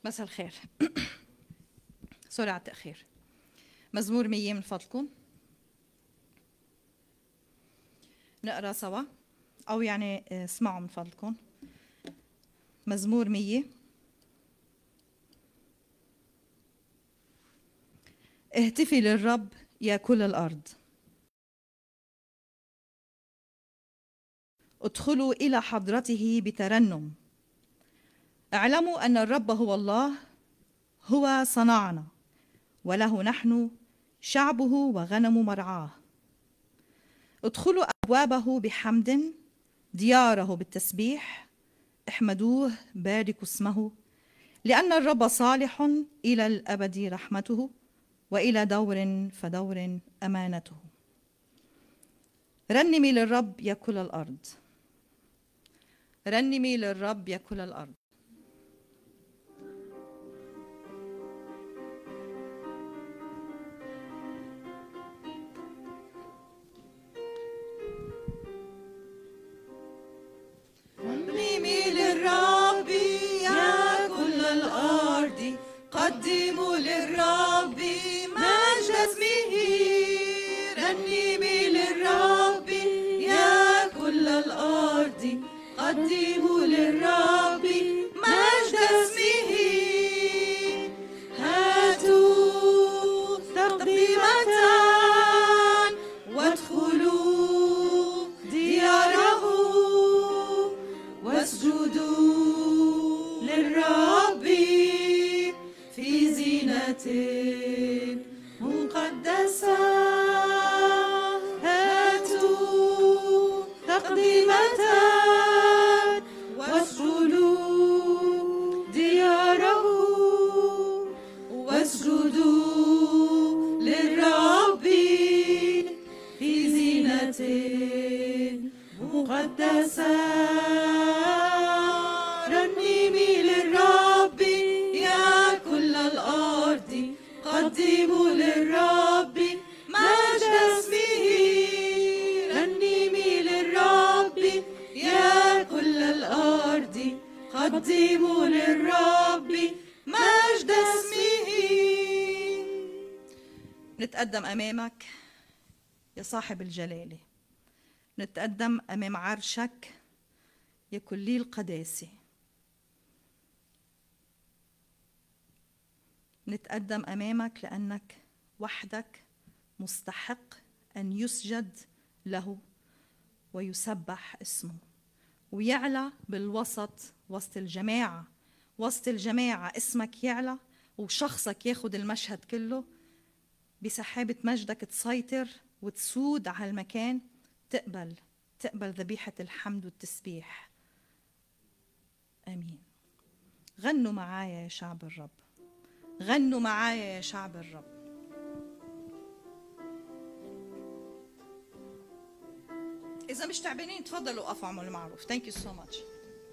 مساء الخير سوري على التأخير مزمور مية من فضلكم نقرا سوا أو يعني آه، اسمعوا من فضلكم مزمور مية اهتفي للرب يا كل الأرض ادخلوا إلى حضرته بترنم اعلموا أن الرب هو الله هو صنعنا وله نحن شعبه وغنم مرعاه ادخلوا أبوابه بحمد دياره بالتسبيح احمدوه باركوا اسمه لأن الرب صالح إلى الأبد رحمته وإلى دور فدور أمانته رنمي للرب يا كل الأرض رنمي للرب يا كل الأرض رنمي للرب يا كل الأرض قدموا للرب مجد اسمه رنمي للرب يا كل الأرض قدموا للرب مجد اسمه هاتوا تقديمة وادخلوا دياره واسجدوا للرب في زينة مقدسة هاتوا تقديمة واسجدوا دياره واسجدوا للرب في زينة مقدسة رنمي للرب يا كل الأرض قدموا للرب مجد اسمه رنمي للرب يا كل الأرض قدموا للرب مجد اسمه نتقدم أمامك يا صاحب الجلالة نتقدم أمام عرشك يا كلي القداسة نتقدم أمامك لأنك وحدك مستحق أن يسجد له ويسبح اسمه ويعلى بالوسط وسط الجماعة وسط الجماعة اسمك يعلى وشخصك ياخد المشهد كله بسحابة مجدك تسيطر وتسود على المكان تقبل تقبل ذبيحة الحمد والتسبيح آمين غنوا معايا يا شعب الرب غنوا معايا يا شعب الرب إذا مش تعبانين تفضلوا قفوا اعملوا المعروف ثانك يو سو ماتش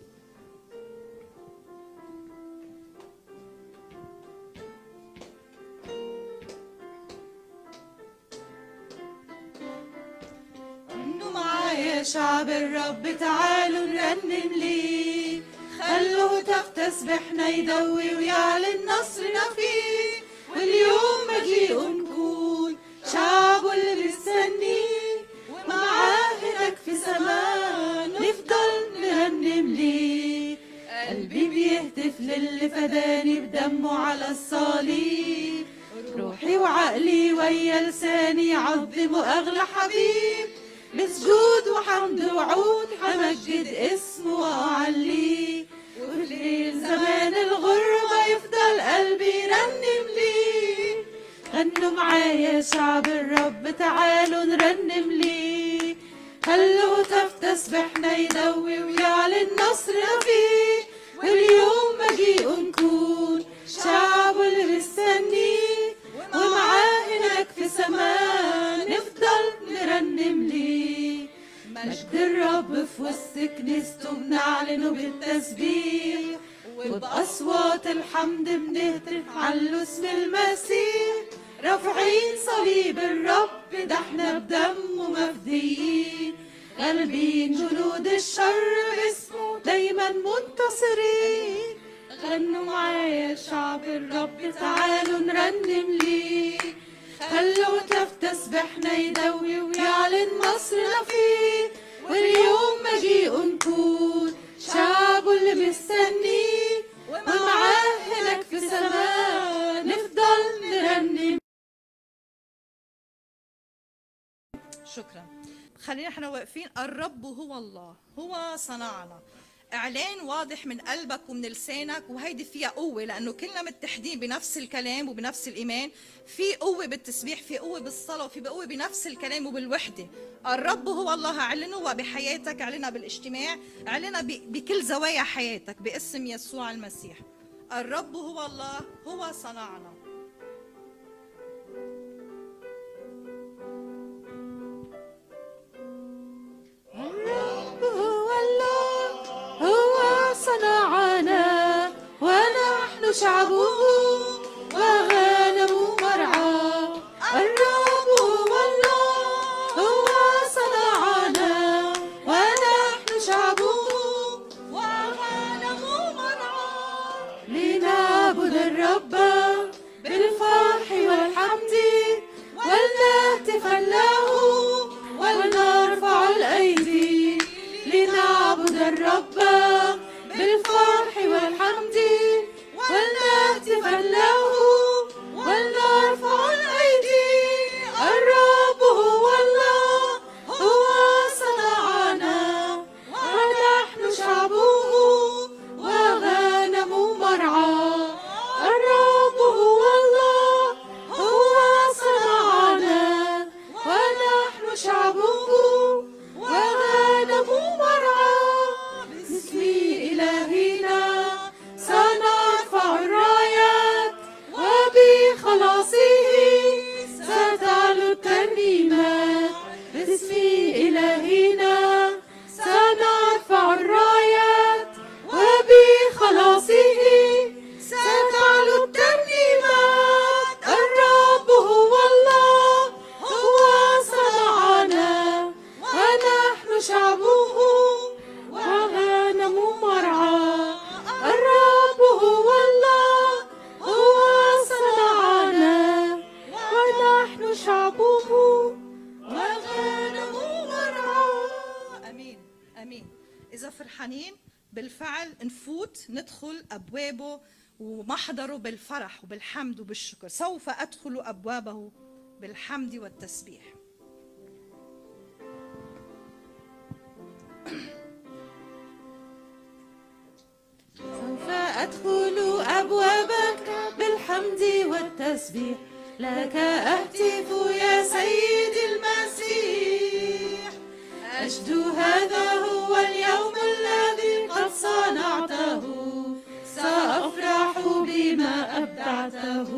غنوا معايا شعب الرب تعالوا نرنم ليه خلوه هتاف تسبحنا يدوي ويعلن نصرنا فيه واليوم مجيء نكون شعبه اللي مستنيه ومعاه هناك في سماء نفضل نرنم ليه قلبي بيهتف للي فداني بدمه على الصليب روحي وعقلي ويا لساني عظموا اغلى حبيب بسجود وحمد وعود حمجد اسمه واعليه وفي ليل زمان الغربة يفضل قلبي يرنم ليه غنوا معايا شعب الرب تعالوا نرنم ليه خلوه هتاف تسبحنا يدوي ويعلن نصرنا فيه واليوم مجيء نكون شعبه اللي مستنيه ومعاه هناك في سماء نفضل نرنم ليه مجد الرب في وسط كنيسته بنعلنه بالتسبيح وبأصوات الحمد بنهتف على اسم المسيح رافعين صليب الرب ده احنا بدمه مفديين غالبين جنود الشر باسمه دايما منتصرين غنوا معايا معايا شعب الرب تعالوا نرنم ليه خلوا تف تسبحنا يدوي ويعلن مصرنا فيه واليوم مجيء نكون شعبه اللي مستنيه ومعاه هناك في سماء نفضل نرنم شكرا خلينا احنا واقفين الرب هو الله هو صنعنا اعلان واضح من قلبك ومن لسانك وهيدي فيها قوه لانه كلنا متحدين بنفس الكلام وبنفس الايمان في قوه بالتسبيح في قوه بالصلاه وفي قوه بنفس الكلام وبالوحده الرب هو الله اعلنه بحياتك اعلنها بالاجتماع اعلنها ب- بكل زوايا حياتك باسم يسوع المسيح الرب هو الله هو صنعنا الرب هو الله هو صنعنا ونحن شعبه وغنم مرعاه الرب هو الله هو صنعنا ونحن شعبه وغنم مرعاه لنعبد الرب بالفرح والحمد ولنهتف له ولنرفع الأيدي لنعبد الرب بالفرح والحمد ولنهتف له ولنرفع الأيدي الرب هو الله هو صنعنا ونحن شعبه وغنم مرعاه الرب هو الله هو صنعنا ونحن شعبه وغنم مرعاه باسم إلهنا سنرفع الرايات وبخلاصه ستعلو الترنيمات باسم إلهنا سنرفع الرايات وبخلاصه ستعلو الترنيمات الرب هو الله هو صنعنا ونحن شعبه وغنم مرعاه الرب هو الله هو صنعنا ونحن شعبه وغنم مرعاه امين امين اذا فرحانين بالفعل نفوت ندخل ابوابه ومحضره بالفرح وبالحمد وبالشكر سوف ادخل ابوابه بالحمد والتسبيح سوف أدخل أبوابك بالحمد والتسبيح لك أهتف يا سيدي المسيح أجد هذا هو اليوم الذي قد صنعته سأفرح بما أبدعته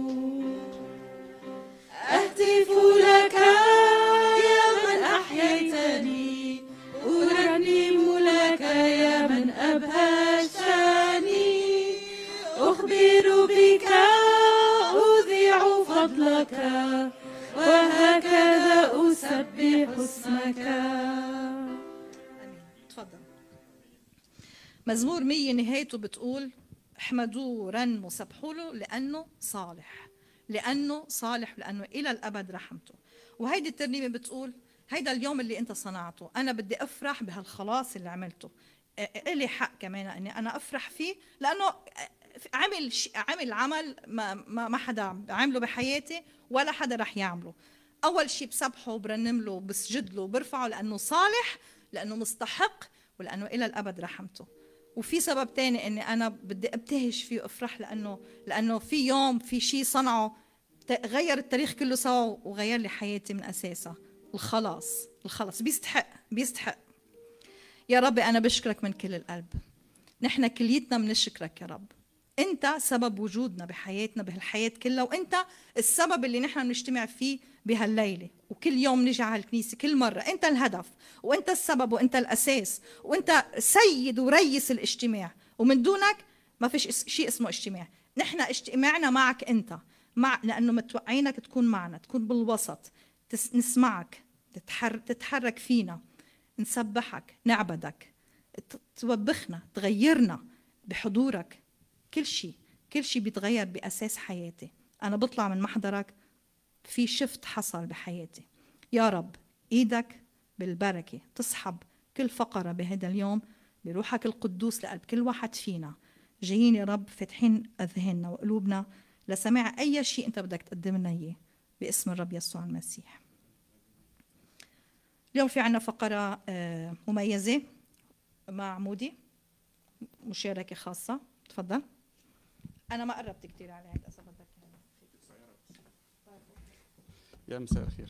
أهتف لك يا من أحييتني أرنم لك يا من أبهجتني أخبر بك أذيع فضلك وهكذا أسبح اسمك امين تفضل مزمور مية نهايته بتقول احمدوه رنوا سبحوا له لانه صالح لانه صالح لانه الى الابد رحمته وهيدي الترنيمه بتقول هيدا اليوم اللي انت صنعته انا بدي افرح بهالخلاص اللي عملته إ- إلي حق كمان اني انا افرح فيه لانه عمل ش- عمل عمل ما ما ما حدا عمله بحياتي ولا حدا رح يعمله اول شيء بسبحه وبرنم له وبسجد له وبرفعه لانه صالح لانه مستحق ولانه الى الابد رحمته وفي سبب تاني اني انا بدي ابتهج فيه وافرح لانه لانه في يوم في شيء صنعه ت- غير التاريخ كله سوا وغير لي حياتي من اساسها الخلاص الخلاص بيستحق بيستحق يا رب انا بشكرك من كل القلب نحن كليتنا بنشكرك يا رب انت سبب وجودنا بحياتنا بهالحياه كلها وانت السبب اللي نحن بنجتمع فيه بهالليله وكل يوم نجي على الكنيسه كل مره انت الهدف وانت السبب وانت الاساس وانت سيد وريس الاجتماع ومن دونك ما فيش اس- شيء اسمه اجتماع نحن اجتماعنا معك انت مع لانه متوقعينك تكون معنا تكون بالوسط تس... نسمعك تتحر... تتحرك فينا نسبحك نعبدك ت- توبخنا تغيرنا بحضورك كل شيء كل شيء بيتغير باساس حياتي انا بطلع من محضرك في شفت حصل بحياتي يا رب ايدك بالبركه تسحب كل فقره بهذا اليوم بروحك القدوس لقلب كل واحد فينا جايين يا رب فاتحين اذهاننا وقلوبنا لسماع اي شيء انت بدك تقدم لنا اياه باسم الرب يسوع المسيح اليوم في عنا فقرة آه، مميزة مع مودي مشاركة خاصة تفضل أنا ما قربت كثير على هيك إذا بدك يا مساء الخير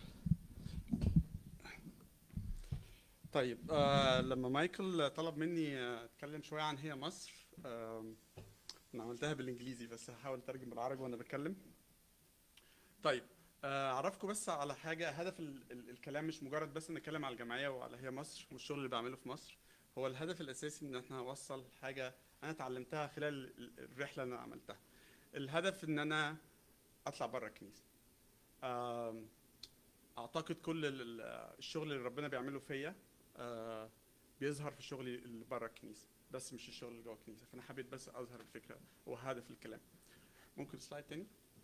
طيب آه لما مايكل طلب مني آه، اتكلم شويه عن هي مصر آه انا عملتها بالانجليزي بس هحاول اترجم بالعربي وانا بتكلم طيب آه، اعرفكم بس على حاجه هدف ال ال الكلام مش مجرد بس نتكلم على الجمعيه وعلى هي مصر والشغل اللي بعمله في مصر هو الهدف الاساسي ان احنا نوصل حاجه انا اتعلمتها خلال ال- الرحله اللي انا عملتها الهدف ان انا اطلع بره الكنيسه آم، اعتقد كل ال- ال- الشغل اللي ربنا بيعمله فيا آه، بيظهر في الشغل اللي بره الكنيسه بس مش الشغل اللي جوه الكنيسه فانا حبيت بس اظهر الفكره وهدف الكلام ممكن سلايد تاني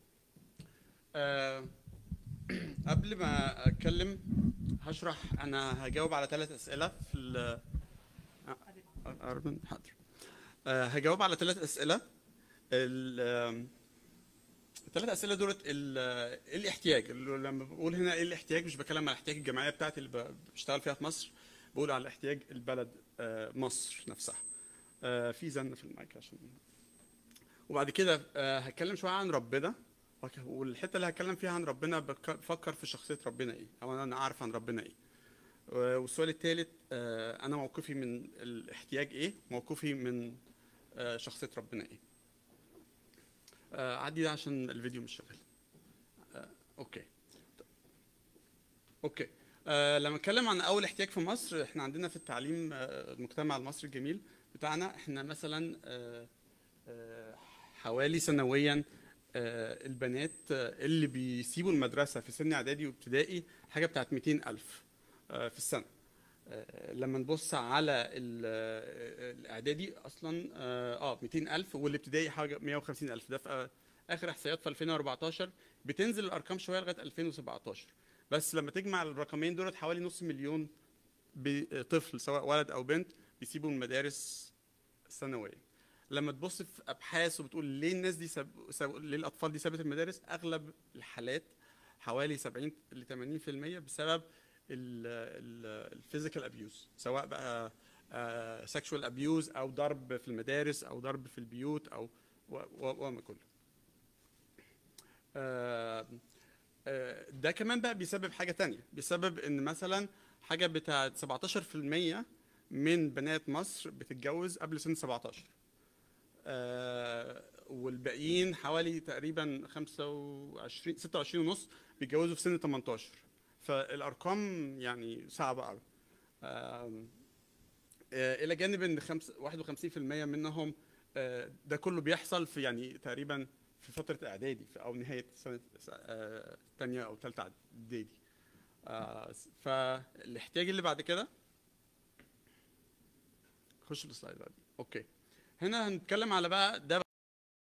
آه، قبل ما اتكلم هشرح انا هجاوب على ثلاث اسئله في ال اربن حاضر آه، هجاوب على ثلاث اسئله ال- آم، الثلاث اسئله دولت ال- ايه الاحتياج اللي لما بقول هنا ايه الاحتياج مش بتكلم على احتياج الجمعيه بتاعتي اللي ب- بشتغل فيها في مصر بقول على احتياج البلد آه، مصر نفسها آه، في زن في المايك عشان وبعد كده آه، هتكلم شويه عن ربنا وك- والحته اللي هتكلم فيها عن ربنا بك- بفكر في شخصيه ربنا ايه او انا عارف عن ربنا ايه و- والسؤال الثالث انا موقفي من الاحتياج ايه موقفي من آه، شخصيه ربنا ايه آه، عدي ده عشان الفيديو مش شغال آه، اوكي اوكي آه، لما نتكلم عن اول احتياج في مصر احنا عندنا في التعليم آه، المجتمع المصري الجميل بتاعنا احنا مثلا آه، آه، حوالي سنويا آه، البنات آه، اللي بيسيبوا المدرسه في سن اعدادي وابتدائي حاجه بتاعت 200 الف آه، في السنه آه، لما نبص على ال- آه، الاعدادي اصلا اه آه، 200 الف والابتدائي حاجه 150 الف ده في آه، اخر احصائيات في 2014 بتنزل الارقام شويه لغايه 2017 بس لما تجمع الرقمين دولت حوالي نص مليون ب- طفل سواء ولد او بنت بيسيبوا المدارس سنويا لما تبص في ابحاث وبتقول ليه الناس دي ساب... ساب... ليه الاطفال دي سابت المدارس اغلب الحالات حوالي 70 ل 80% بسبب الفيزيكال ابيوز سواء بقى سexual ابيوز او ضرب في المدارس او ضرب في البيوت او و- و- وما كله آه، آه، ده كمان بقى بيسبب حاجة تانية بيسبب ان مثلا حاجة بتاعت 17% من بنات مصر بتتجوز قبل سن 17 آه، والباقيين حوالي تقريبا 25 26 ونص بيتجوزوا في سن 18 فالارقام يعني صعبه قوي آم، آه، الى جانب ان خمس- 51% منهم آه، ده كله بيحصل في يعني تقريبا في فتره اعدادي في- او نهايه سنه آه، تانية او ثالثه اعدادي آه، فالاحتياج اللي بعد كده خش السلايد بعد اوكي هنا هنتكلم على بقى ده بقى.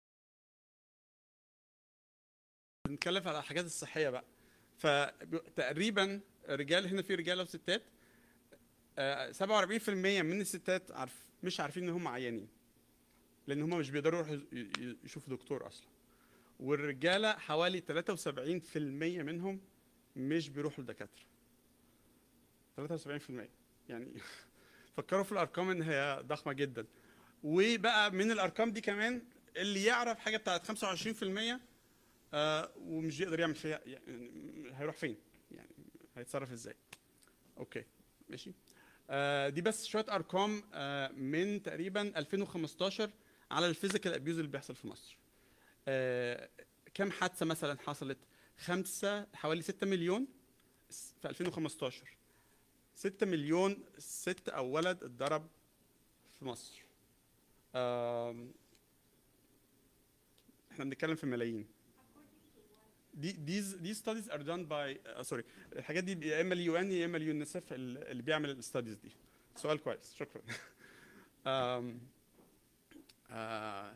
بنتكلم على الحاجات الصحيه بقى فتقريبا رجال هنا في رجاله وستات آه، 47% من الستات عارف مش عارفين ان هم عيانين لان هم مش بيقدروا يروحوا ي- ي- يشوفوا دكتور اصلا والرجاله حوالي 73% منهم مش بيروحوا لدكاتره 73% يعني فكروا في الارقام ان هي ضخمه جدا وبقى من الارقام دي كمان اللي يعرف حاجه بتاعت 25% آه ومش يقدر يعمل فيها يعني هيروح فين يعني هيتصرف ازاي اوكي ماشي آه دي بس شويه ارقام آه من تقريبا 2015 على الفيزيكال ابيوز اللي بيحصل في مصر آه كم حادثه مثلا حصلت خمسة حوالي 6 مليون في 2015 6 مليون ست او ولد اتضرب في مصر آم، احنا بنتكلم في ملايين دي these these studies are done by uh, sorry الحاجات دي يا اما اليو ان يا اما اليونيسف اللي بيعمل الستاديز دي سؤال كويس شكرا آم، آه،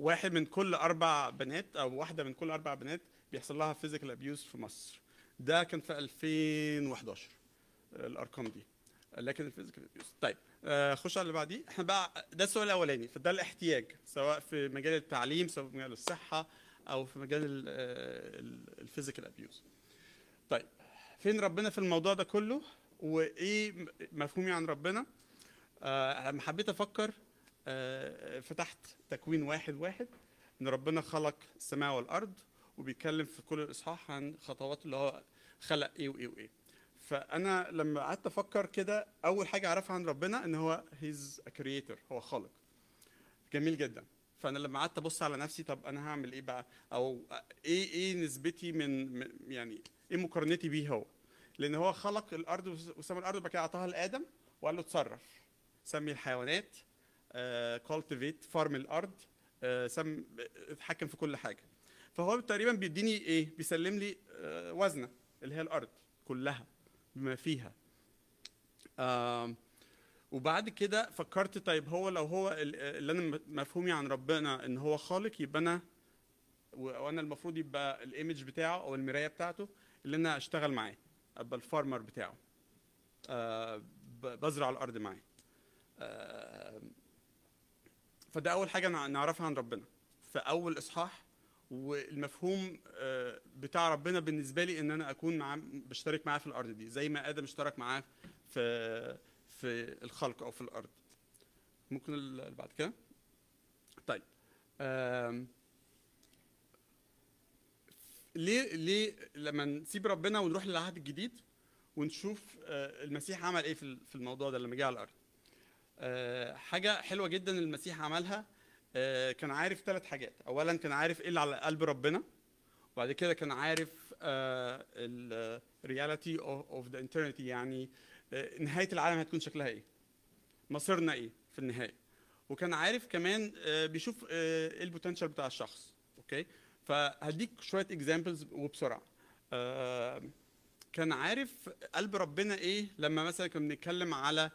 واحد من كل اربع بنات او واحده من كل اربع بنات بيحصل لها فيزيكال ابيوز في مصر ده كان في 2011 آه، الارقام دي لكن الفيزيكال ابيوز طيب آه، خش على اللي بعديه احنا بقى ده السؤال الاولاني فده الاحتياج سواء في مجال التعليم سواء في مجال الصحه او في مجال الفيزيكال ابيوز طيب فين ربنا في الموضوع ده كله وايه م- مفهومي عن ربنا آه، لما حبيت افكر آه، فتحت تكوين واحد واحد ان ربنا خلق السماء والارض وبيتكلم في كل الاصحاح عن خطوات اللي هو خلق ايه وايه وايه فانا لما قعدت افكر كده اول حاجه اعرفها عن ربنا ان هو هيز ا كرييتور هو خالق جميل جدا فانا لما قعدت ابص على نفسي طب انا هعمل ايه بقى او ايه ايه نسبتي من من- يعني ايه مقارنتي بيه هو لان هو خلق الارض وسمى الارض وبعد كده اعطاها لادم وقال له اتصرف سمي الحيوانات كولتيفيت فارم الارض آه، سم اتحكم في كل حاجه فهو تقريبا بيديني ايه بيسلم لي آه، وزنه اللي هي الارض كلها بما فيها آم، وبعد كده فكرت طيب هو لو هو ال- اللي انا م- مفهومي عن ربنا ان هو خالق يبقى انا و- وانا المفروض يبقى الايمج بتاعه او المرايه بتاعته اللي انا اشتغل معاه ابقى الفارمر بتاعه آه، ب- بزرع الارض معاه آه، فده اول حاجه نع- نعرفها عن ربنا في اول اصحاح والمفهوم آه، بتاع ربنا بالنسبه لي ان انا اكون معاه بشترك معاه في الارض دي زي ما ادم اشترك معاه في في الخلق او في الارض ممكن اللي بعد كده طيب آم، ليه ليه لما نسيب ربنا ونروح للعهد الجديد ونشوف آه، المسيح عمل ايه في ال- في الموضوع ده لما جه على الارض آه، حاجه حلوه جدا المسيح عملها آه، كان عارف ثلاث حاجات اولا كان عارف ايه اللي على قلب ربنا وبعد كده كان عارف الرياليتي اوف ذا eternity يعني آه، نهايه العالم هتكون شكلها ايه مصيرنا ايه في النهايه وكان عارف كمان آه، بيشوف آه، ايه البوتنشال بتاع الشخص اوكي فهديك شويه اكزامبلز وبسرعه آه، كان عارف قلب ربنا ايه لما مثلا كنا بنتكلم على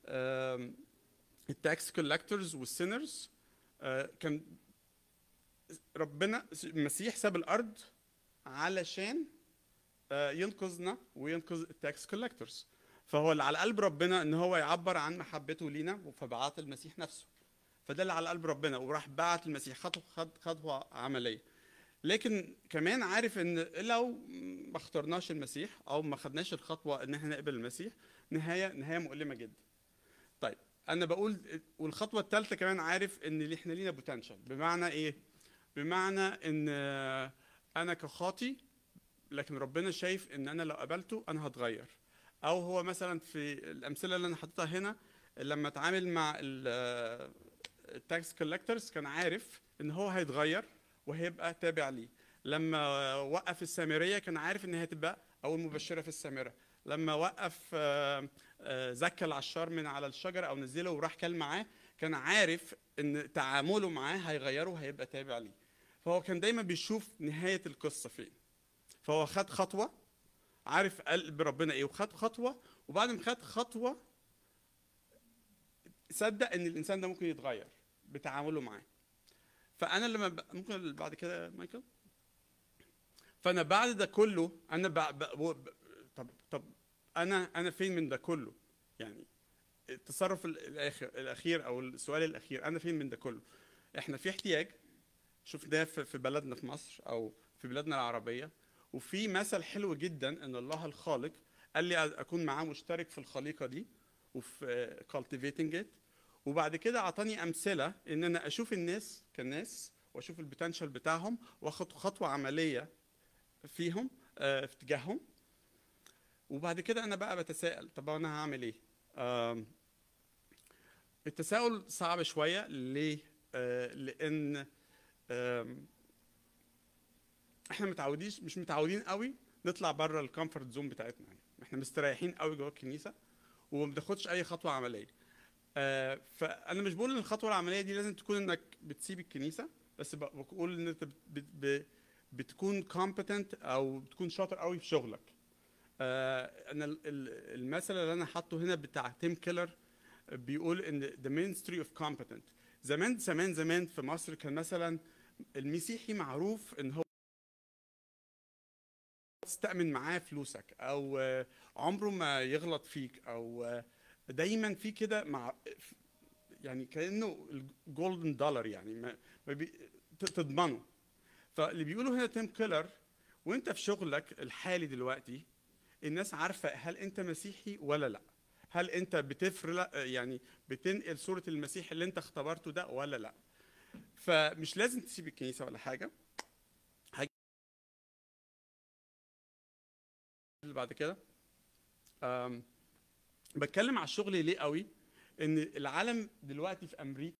التاكس كولكتورز والسينرز كان ربنا المسيح ساب الارض علشان آه، ينقذنا وينقذ التاكس كولكتورز فهو اللي على قلب ربنا ان هو يعبر عن محبته لينا فبعت المسيح نفسه فده اللي على قلب ربنا وراح بعت المسيح خطوه خد خطوه عمليه لكن كمان عارف ان لو ما اخترناش المسيح او ما خدناش الخطوه ان احنا نقبل المسيح نهايه نهايه مؤلمه جدا طيب انا بقول والخطوه الثالثه كمان عارف ان اللي احنا لينا بوتنشال بمعنى ايه بمعنى ان آه، انا كخاطي لكن ربنا شايف ان انا لو قبلته انا هتغير او هو مثلا في الامثله اللي انا حاططها هنا لما اتعامل مع التاكس كولكتورز كان عارف ان هو هيتغير وهيبقى تابع ليه لما وقف السامريه كان عارف ان هي هتبقى اول مبشره في السامره لما وقف آه، آه، زكى العشار من على الشجره او نزله وراح كل معاه كان عارف ان تعامله معاه هيغيره وهيبقى تابع ليه فهو كان دايما بيشوف نهايه القصه فين فهو خد خطوه عارف قلب ربنا ايه وخد خطوه وبعد ما خد خطوه صدق ان الانسان ده ممكن يتغير بتعامله معاه فانا لما ب... ممكن بعد كده مايكل فانا بعد ده كله انا ب... ب... ب... طب طب انا انا فين من ده كله يعني التصرف الاخر الاخير او السؤال الاخير انا فين من ده كله احنا في احتياج شوف ده في في بلدنا في مصر او في بلادنا العربيه وفي مثل حلو جدا ان الله الخالق قال لي اكون معاه مشترك في الخليقه دي وفي cultivating it وبعد كده اعطاني امثله ان انا اشوف الناس كناس واشوف البوتنشال بتاعهم واخد خطوه عمليه فيهم آه، في اتجاههم وبعد كده انا بقى بتساءل طب انا هعمل ايه آم، التساؤل صعب شويه ليه آه، لان آم، احنا متعوديش مش متعودين قوي نطلع بره الكومفورت زون بتاعتنا يعني احنا مستريحين قوي جوه الكنيسه وما بناخدش اي خطوه عمليه آه، فانا مش بقول ان الخطوه العمليه دي لازم تكون انك بتسيب الكنيسه بس ب- بقول ان انت بت- بت- ب- بتكون كومبتنت او بتكون شاطر قوي في شغلك آه، انا ال- ال- المثل اللي انا حاطه هنا بتاع تيم كيلر بيقول ان the ministry of competent زمان زمان زمان في مصر كان مثلا المسيحي معروف ان هو تستأمن معاه فلوسك او آه، عمره ما يغلط فيك او آه، دايما في كده مع يعني كانه الجولدن دولار يعني ما ما بي... ت- تضمنه فاللي بيقولوا هنا تيم كيلر وانت في شغلك الحالي دلوقتي الناس عارفه هل انت مسيحي ولا لا هل انت بتفرق يعني بتنقل صوره المسيح اللي انت اختبرته ده ولا لا فمش لازم تسيب الكنيسه ولا حاجه حاجة اللي بعد كده أم، بتكلم على الشغل ليه قوي ان العالم دلوقتي في امريكا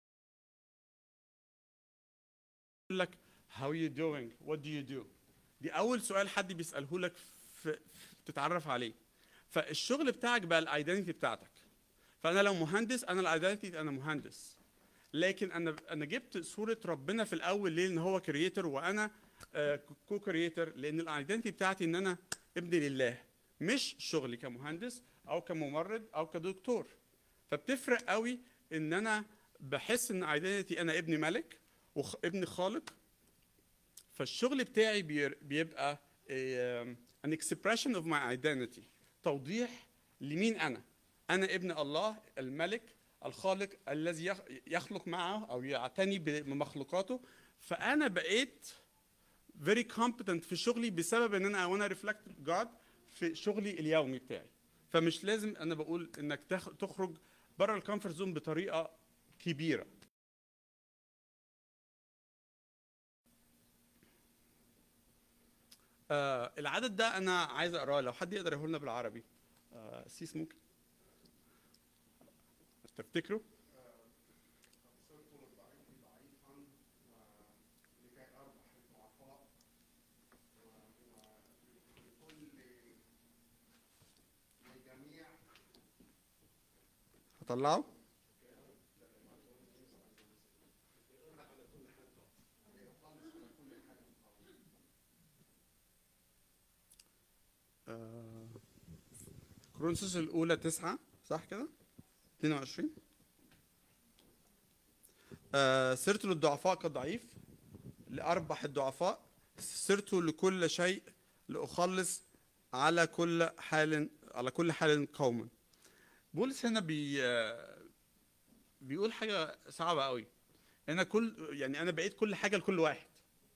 يقول لك how you doing what do you do دي اول سؤال حد بيساله لك في في- تتعرف عليه فالشغل بتاعك بقى الايدنتي بتاعتك فانا لو مهندس انا الايدنتي انا مهندس لكن انا انا جبت صوره ربنا في الاول ليه ان هو كرييتور وانا كو كرييتور لان الايدنتي بتاعتي ان انا ابن لله مش شغلي كمهندس او كممرض او كدكتور فبتفرق قوي ان انا بحس ان ايدنتي انا ابن ملك وابن خالق فالشغل بتاعي بير- بيبقى a, um, an expression of my identity توضيح لمين انا انا ابن الله الملك الخالق الذي يخ- يخلق معه او يعتني بمخلوقاته فانا بقيت very competent في شغلي بسبب ان انا I wanna reflect God في شغلي اليومي بتاعي فمش لازم انا بقول انك تخ- تخرج بره الكومفورت زون بطريقه كبيره آه العدد ده انا عايز اقراه لو حد يقدر يقول لنا بالعربي آه سيس ممكن تفتكروا هطلعه آه، كرونسوس الأولى تسعة صح كده؟ 22 آه سرت للضعفاء كضعيف لأربح الضعفاء سرت لكل شيء لأخلص على كل حال على كل حال قوما بولس هنا بي آه، بيقول حاجة صعبة قوي أنا كل يعني أنا بقيت كل حاجة لكل واحد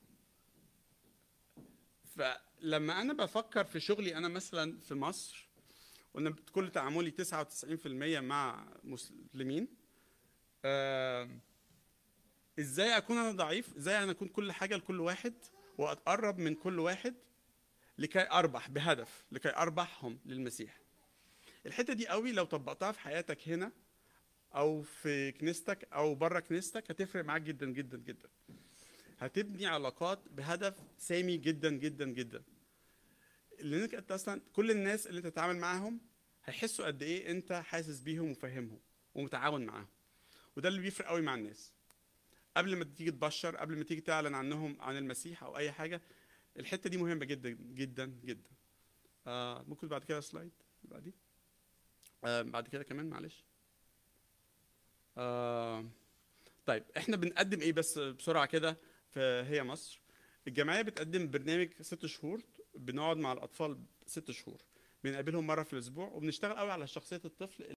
فلما انا بفكر في شغلي انا مثلا في مصر وانا كل تعاملي 99% مع مسلمين آه ازاي اكون انا ضعيف ازاي انا اكون كل حاجه لكل واحد واتقرب من كل واحد لكي اربح بهدف لكي اربحهم للمسيح الحته دي قوي لو طبقتها في حياتك هنا او في كنيستك او بره كنيستك هتفرق معاك جدا جدا جدا هتبني علاقات بهدف سامي جدا جدا جدا لانك انت اصلا كل الناس اللي تتعامل معاهم هيحسوا قد ايه انت حاسس بيهم وفاهمهم ومتعاون معاهم وده اللي بيفرق قوي مع الناس قبل ما تيجي تبشر قبل ما تيجي تعلن عنهم عن المسيح او اي حاجه الحته دي مهمه جدا جدا جدا آه ممكن بعد كده سلايد اللي بعديه آه بعد كده كمان معلش آه طيب احنا بنقدم ايه بس بسرعه كده في هي مصر الجمعيه بتقدم برنامج ست شهور بنقعد مع الاطفال ست شهور بنقابلهم مره في الاسبوع وبنشتغل قوي على شخصيه الطفل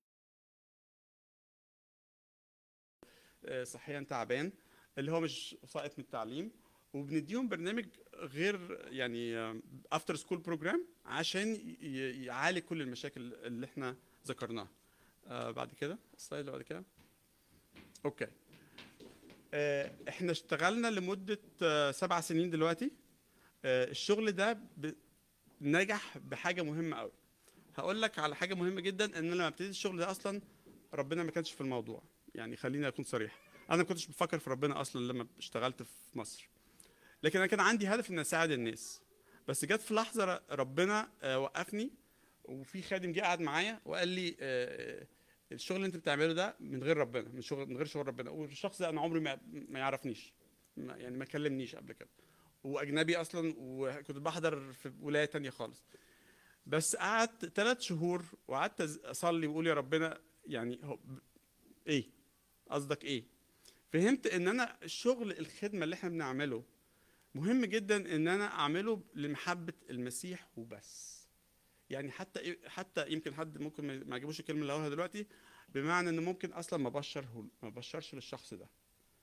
آه، صحيا تعبان اللي هو مش ساقط من التعليم وبنديهم برنامج غير يعني افتر سكول بروجرام عشان ي- ي- يعالج كل المشاكل اللي احنا ذكرناها آه بعد كده السلايد اللي بعد كده اوكي آه، احنا اشتغلنا لمدة آه، سبع سنين دلوقتي آه، الشغل ده ب- نجح بحاجة مهمة قوي هقول لك على حاجة مهمة جدا ان أنا لما ابتديت الشغل ده اصلا ربنا ما كانش في الموضوع يعني خليني اكون صريح انا ما كنتش بفكر في ربنا اصلا لما اشتغلت في مصر لكن انا كان عندي هدف ان اساعد الناس بس جت في لحظة ر- ربنا آه، وقفني وفي خادم جه قعد معايا وقال لي آه، الشغل اللي انت بتعمله ده من غير ربنا من شغل من غير شغل ربنا والشخص ده انا عمري ما ما يعرفنيش ما يعني ما كلمنيش قبل كده واجنبي اصلا وكنت بحضر في ولايه تانية خالص بس قعدت ثلاث شهور وقعدت أز- اصلي واقول يا ربنا يعني هو ب- ايه قصدك ايه فهمت ان انا الشغل الخدمه اللي احنا بنعمله مهم جدا ان انا اعمله لمحبه المسيح وبس يعني حتى حتى يمكن حد ممكن ما ما يعجبوش الكلمه اللي هقولها دلوقتي بمعنى ان ممكن اصلا ما بشر ما بشرش للشخص ده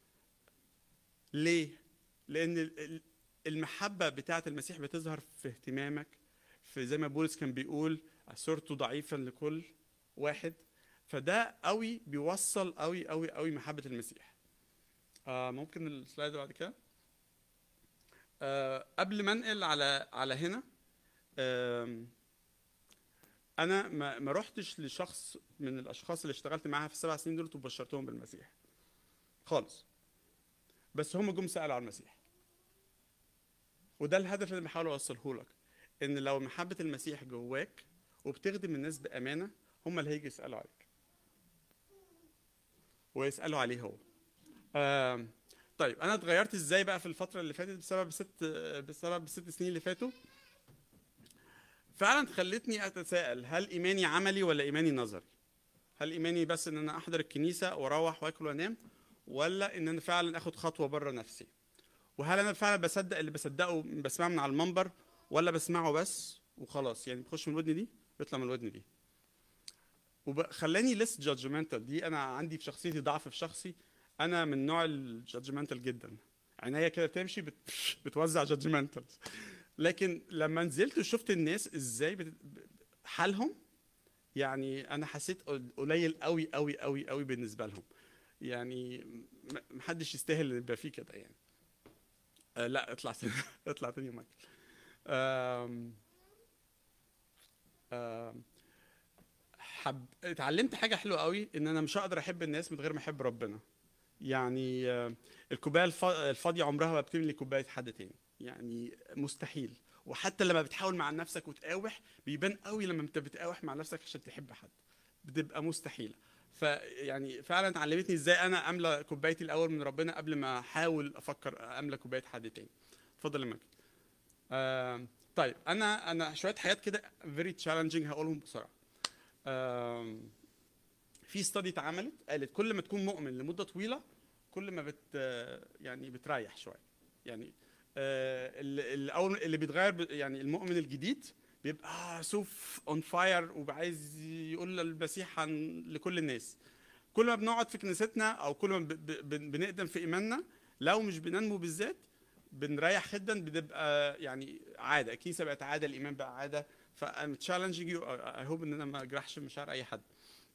ليه لان ال- ال- المحبه بتاعه المسيح بتظهر في اهتمامك في زي ما بولس كان بيقول صرت ضعيفا لكل واحد فده قوي بيوصل قوي قوي قوي محبه المسيح آه ممكن السلايد اللي بعد كده آه قبل ما انقل على على هنا آم، انا ما ما رحتش لشخص من الاشخاص اللي اشتغلت معاها في السبع سنين دول وبشرتهم بالمسيح خالص بس هم جم سالوا على المسيح وده الهدف اللي بحاول اوصله لك ان لو محبه المسيح جواك وبتخدم الناس بامانه هم اللي هيجي يسالوا عليك ويسالوا عليه هو آم، طيب انا اتغيرت ازاي بقى في الفتره اللي فاتت بسبب ست بسبب الست سنين اللي فاتوا فعلا خلتني اتساءل هل ايماني عملي ولا ايماني نظري هل ايماني بس ان انا احضر الكنيسه واروح واكل وانام ولا ان انا فعلا اخد خطوه بره نفسي وهل انا فعلا بصدق اللي بصدقه بسمعه من على المنبر ولا بسمعه بس وخلاص يعني بيخش من الودن دي بيطلع من الودن دي وخلاني ليس جادجمنتال دي انا عندي في شخصيتي ضعف في شخصي انا من نوع الجادجمنتال جدا عينيا كده بتمشي بت... بتوزع جادجمنتال لكن لما نزلت وشفت الناس ازاي بت... حالهم يعني انا حسيت قليل قوي قوي قوي قوي بالنسبه لهم يعني م- محدش يستاهل يبقى فيه كده يعني آه لا اطلع تاني اطلع تاني يا مايكل آم... آم... حب اتعلمت حاجه حلوه قوي ان انا مش هقدر احب الناس من غير ما احب ربنا يعني آه، الكوبايه الف- الفاضيه عمرها ما بتملي كوبايه حد تاني يعني مستحيل وحتى لما بتحاول مع نفسك وتقاوح بيبان قوي لما انت بتقاوح مع نفسك عشان تحب حد بتبقى مستحيله فيعني فعلا علمتني ازاي انا املى كوبايتي الاول من ربنا قبل ما احاول افكر املى كوبايه حد تاني اتفضل يا ماجد آه طيب انا انا شويه حاجات كده فيري تشالنجينج هقولهم بسرعه آم، في استادي اتعملت قالت كل ما تكون مؤمن لمده طويله كل ما بت يعني بتريح شويه يعني آه، اللي اللي اول اللي بيتغير ب- يعني المؤمن الجديد بيبقى آه سوف اون فاير وعايز يقول المسيح عن لكل الناس كل ما بنقعد في كنيستنا او كل ما ب- ب- بن- بنقدم في ايماننا لو مش بننمو بالذات بنريح جدا بتبقى يعني عاده الكنيسه بقت عاده الايمان بقى عاده فام تشالنجينج يو اي هوب ان انا ما اجرحش مشاعر اي حد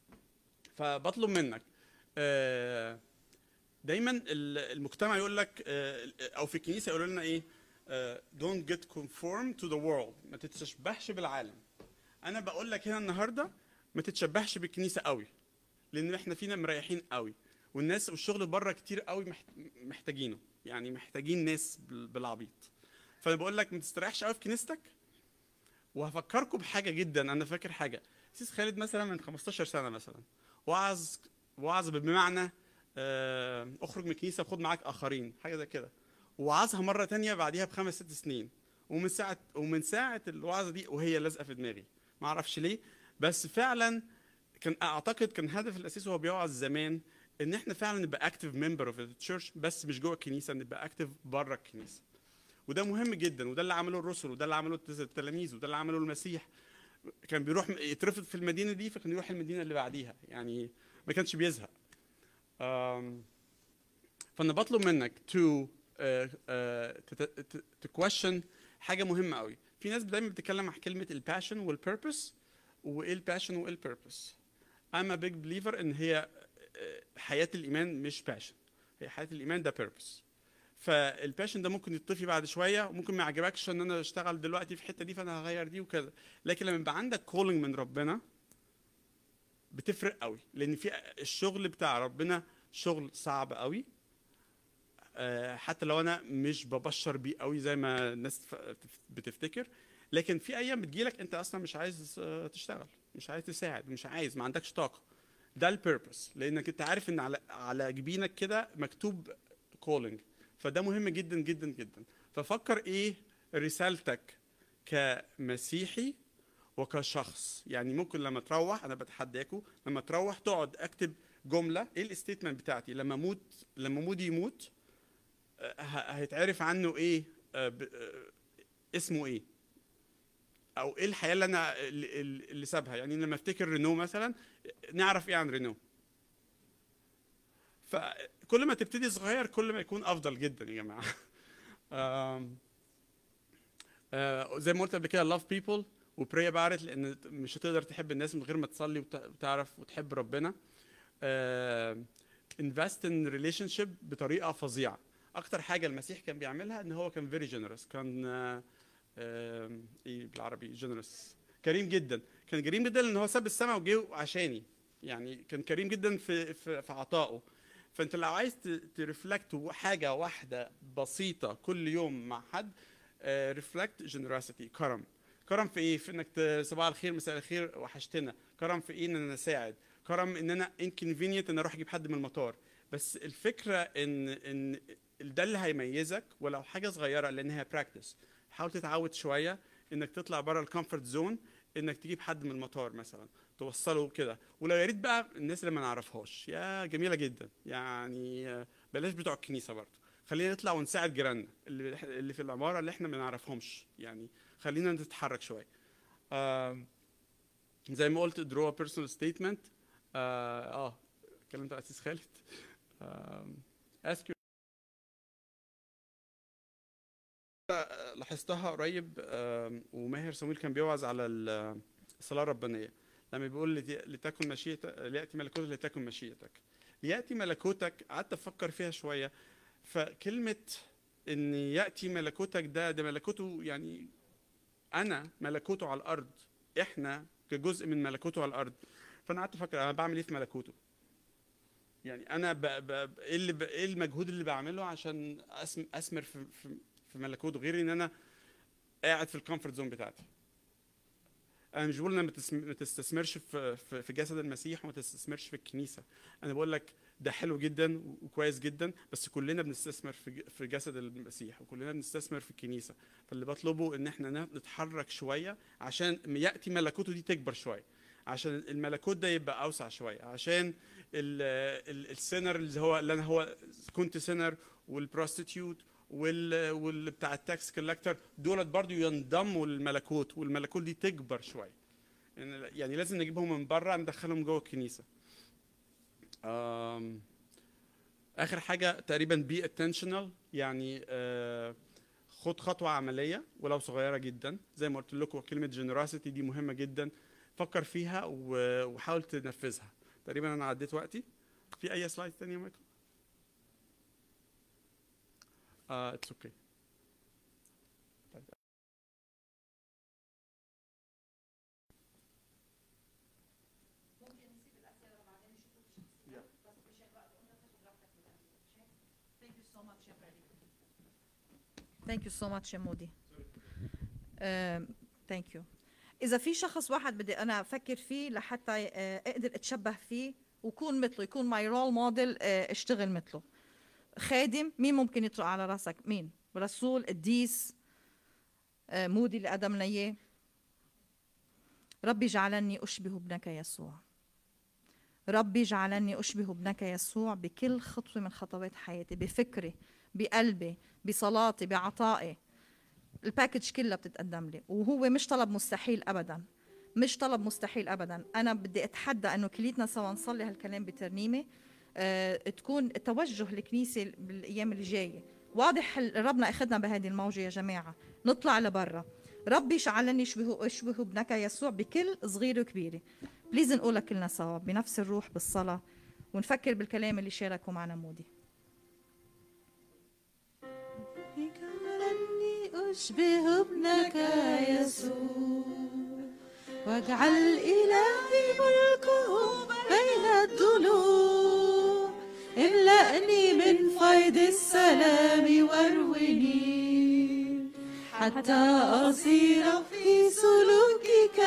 فبطلب منك آه، دايما ال- المجتمع يقول لك آه، او في الكنيسه يقولوا لنا ايه آه، don't get conform to the world ما تتشبهش بالعالم انا بقول لك هنا النهارده ما تتشبهش بالكنيسه قوي لان احنا فينا مريحين قوي والناس والشغل بره كتير قوي محت- محتاجينه يعني محتاجين ناس بال- بالعبيط فانا بقول لك ما تستريحش قوي في كنيستك وهفكركم بحاجه جدا انا فاكر حاجه سيس خالد مثلا من 15 سنه مثلا وعظ وعظ بمعنى آه، اخرج من الكنيسه وخد معاك اخرين حاجه زي كده وعظها مره تانية بعديها بخمس ست سنين ومن ساعه ومن ساعه الوعظه دي وهي لازقه في دماغي ما اعرفش ليه بس فعلا كان اعتقد كان هدف الاساسي وهو بيوعظ زمان ان احنا فعلا نبقى اكتف ممبر اوف تشيرش بس مش جوه الكنيسه نبقى اكتف بره الكنيسه وده مهم جدا وده اللي عمله الرسل وده اللي عمله التلاميذ وده اللي عمله المسيح كان بيروح يترفض في المدينه دي فكان يروح المدينه اللي بعديها يعني ما كانش بيزهق um, فانا بطلب منك to uh, uh, to question حاجه مهمه قوي في ناس دايما بتتكلم عن كلمه الباشن والبيربس وايه الباشن وايه البيربس I'm a big believer ان هي آه، حياه الايمان مش باشن هي حياه الايمان ده بيربس فالباشن ده ممكن يطفي بعد شويه وممكن ما يعجبكش ان انا اشتغل دلوقتي في الحته دي فانا هغير دي وكذا لكن لما يبقى عندك كولينج من ربنا بتفرق قوي لان في الشغل بتاع ربنا شغل صعب قوي آه، حتى لو انا مش ببشر بيه قوي زي ما الناس ف- بتفتكر لكن في ايام بتجيلك انت اصلا مش عايز آه، تشتغل مش عايز تساعد مش عايز ما عندكش طاقه ده البيربس لانك انت عارف ان على على جبينك كده مكتوب كولينج فده مهم جدا جدا جدا ففكر ايه رسالتك كمسيحي وكشخص يعني ممكن لما تروح انا بتحداكوا لما تروح تقعد اكتب جمله ايه الستيتمنت بتاعتي لما اموت لما مودي يموت آه، ه- هيتعرف عنه ايه آه، ب- آه، اسمه ايه او ايه الحياه اللي انا اللي, اللي سابها يعني لما افتكر رينو مثلا نعرف ايه عن رينو فكل ما تبتدي صغير كل ما يكون افضل جدا يا جماعه آم، آه، زي ما قلت قبل كده love people وبراي about it لان مش هتقدر تحب الناس من غير ما تصلي وت- وتعرف وتحب ربنا آه، invest in relationship بطريقه فظيعه اكتر حاجه المسيح كان بيعملها ان هو كان very generous كان آه، آه، ايه بالعربي generous كريم جدا كان كريم جدا لان هو ساب السماء وجه عشاني يعني كان كريم جدا في في, في عطائه فانت لو عايز ترفلكت حاجه واحده بسيطه كل يوم مع حد ريفلكت جنراسيتي كرم كرم في ايه في انك ت- صباح الخير مساء الخير وحشتنا كرم في ايه ان انا اساعد كرم ان انا انكونفينينت ان اروح اجيب حد من المطار بس الفكره ان ان ده اللي هيميزك ولو حاجه صغيره لانها براكتس حاول تتعود شويه انك تطلع بره الكومفورت زون انك تجيب حد من المطار مثلا توصله كده ولو يا ريت بقى الناس اللي ما نعرفهاش يا جميله جدا يعني آه، بلاش بتوع الكنيسه برضه خلينا نطلع ونساعد جيراننا اللي اللي في العماره اللي احنا ما نعرفهمش يعني خلينا نتحرك شويه آم، زي ما قلت درو بيرسونال ستيتمنت اه آه، اتكلمت على اساس خالد آم، ask your- آه، لاحظتها قريب آم، وماهر سمير كان بيوعظ على ال- الصلاه الربانيه لما بيقول لت- لتكن مشيئتك لياتي ملكوتك لتكن مشيئتك ياتي ملكوتك قعدت افكر فيها شويه فكلمه ان ياتي ملكوتك ده ده ملكوته يعني انا ملكوته على الارض احنا كجزء من ملكوته على الارض فانا قعدت افكر انا بعمل ايه في ملكوته يعني انا ب... ب... ب... ايه اللي ب... ايه المجهود اللي بعمله عشان أسم... اسمر في... في في ملكوته غير ان انا قاعد في الكومفورت زون بتاعتي انا مش بقول انك ما تسم- ما تستثمرش في في في جسد المسيح وما تستثمرش في الكنيسه انا بقول لك ده حلو جدا وكويس جدا بس كلنا بنستثمر في ج- في جسد المسيح وكلنا بنستثمر في الكنيسه فاللي بطلبه ان احنا ن- نتحرك شويه عشان ياتي ملكوته دي تكبر شويه عشان الملكوت ده يبقى اوسع شويه عشان ال- ال- السينر اللي هو اللي انا هو كنت سينر والبروستيتيوت وال واللي بتاع التاكس كولكتور دولت برضو ينضموا للملكوت والملكوت دي تكبر شويه يعني يعني لازم نجيبهم من بره ندخلهم جوه الكنيسه آم، اخر حاجه تقريبا بي اتنشنال يعني آه، خد خطوه عمليه ولو صغيره جدا زي ما قلت لكم كلمه جنراسيتي دي مهمه جدا فكر فيها و- وحاول تنفذها تقريبا انا عديت وقتي في اي سلايد تانية يا مايكل اه اتس اوكي ثانك يو سو ماتش يا مودي ثانك يو اذا في شخص واحد بدي انا افكر فيه لحتى آه، اقدر اتشبه فيه وكون مثله يكون ماي رول موديل اشتغل مثله خادم مين ممكن يطرق على راسك مين رسول قديس آه، مودي اللي قدم لنا اياه ربي جعلني اشبه ابنك يسوع ربي جعلني اشبه ابنك يسوع بكل خطوه من خطوات حياتي بفكري بقلبي بصلاتي بعطائي الباكج كلها بتتقدم لي وهو مش طلب مستحيل ابدا مش طلب مستحيل ابدا انا بدي اتحدى انه كليتنا سوا نصلي هالكلام بترنيمه أه تكون توجه الكنيسه بالايام اللي جايه واضح ال- ربنا اخذنا بهذه الموجه يا جماعه نطلع لبرا ربي جعلني اشبه اشبه ابنك يسوع بكل صغيره وكبيره بليز نقولها كلنا سوا بنفس الروح بالصلاه ونفكر بالكلام اللي شاركه معنا مودي اجعلني أشبه ابنك يسوع واجعل إلهي ملكه بين الضلوع املأني من فيض السلام واروني حتى أصير في سلوكك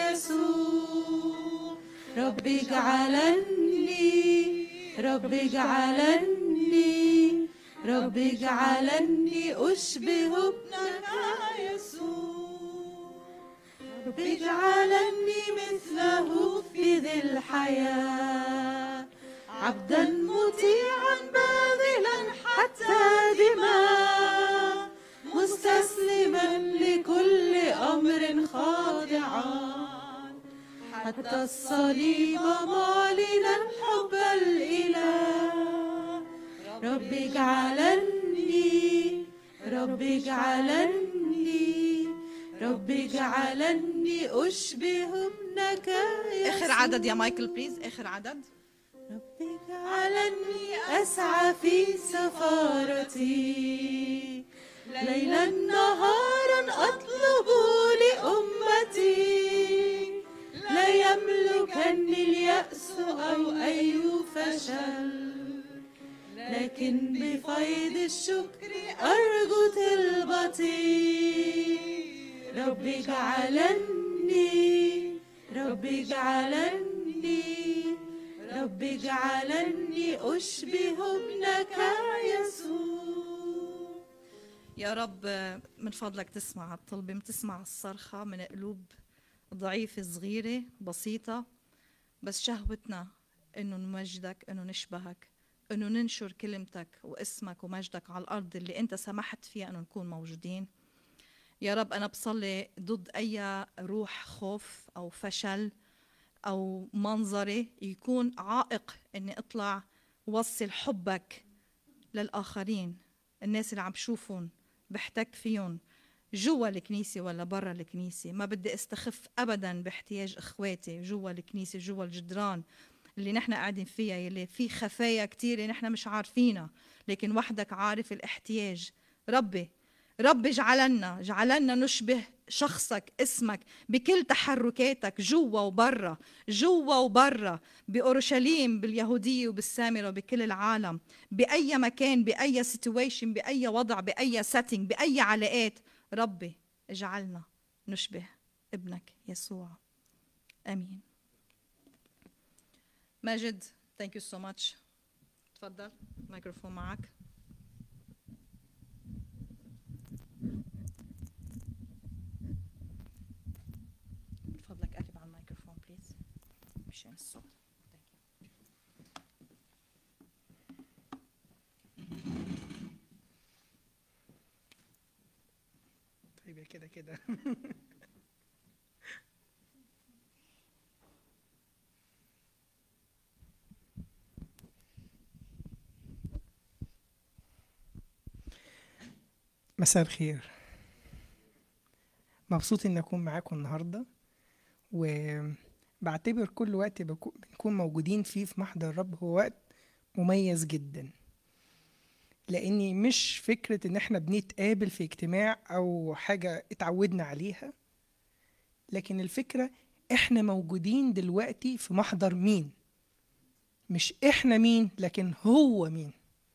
يسوع ربي اجعلني ربي اجعلني ربي اجعلني أشبه ابنك يسوع ربي اجعلني مثله في ذي الحياة عبدا مطيعا باذلا حتى دماء مستسلما لكل أمر خاضعا حتى الصليب معلنا حب الإله رب اجعلني رب اجعلني رب اجعلني أشبه ابنك اخر عدد يا مايكل بليز اخر عدد رب اجعلني أسعى في سفارتي ليلا نهارا أطلب لأمتي لا يملكني اليأس أو أي فشل لكن بفيض الشكر أرجو طلبتي رب اجعلني رب اجعلني رب اجعلني أشبه ابنك يسوع يا رب من فضلك تسمع الطلبة تسمع الصرخة من قلوب ضعيفة صغيرة بسيطة بس شهوتنا انه نمجدك انه نشبهك انه ننشر كلمتك واسمك ومجدك على الارض اللي انت سمحت فيها انه نكون موجودين يا رب انا بصلي ضد اي روح خوف او فشل او منظري يكون عائق اني اطلع وصل حبك للاخرين الناس اللي عم بشوفهم بحتك فيهم جوا الكنيسة ولا برا الكنيسة ما بدي استخف أبدا باحتياج إخواتي جوا الكنيسة جوا الجدران اللي نحن قاعدين فيها يلي في خفايا كتيرة نحن مش عارفينها لكن وحدك عارف الاحتياج ربي رب اجعلنا اجعلنا نشبه شخصك اسمك بكل تحركاتك جوا وبرا جوا وبرا بأورشليم باليهودية وبالسامرة وبكل العالم بأي مكان بأي سيتويشن بأي وضع بأي سيتنج بأي علاقات ربي اجعلنا نشبه ابنك يسوع امين ماجد ثانك يو سو ماتش تفضل الميكروفون معك من فضلك قرب على الميكروفون بليز مشان الصوت Thank you. طيب يا كده كده مساء الخير مبسوط اني اكون معاكم النهارده وبعتبر كل وقت بكو- بنكون موجودين فيه في محضر الرب هو وقت مميز جدا لاني مش فكره ان احنا بنتقابل في اجتماع او حاجه اتعودنا عليها لكن الفكره احنا موجودين دلوقتي في محضر مين مش احنا مين لكن هو مين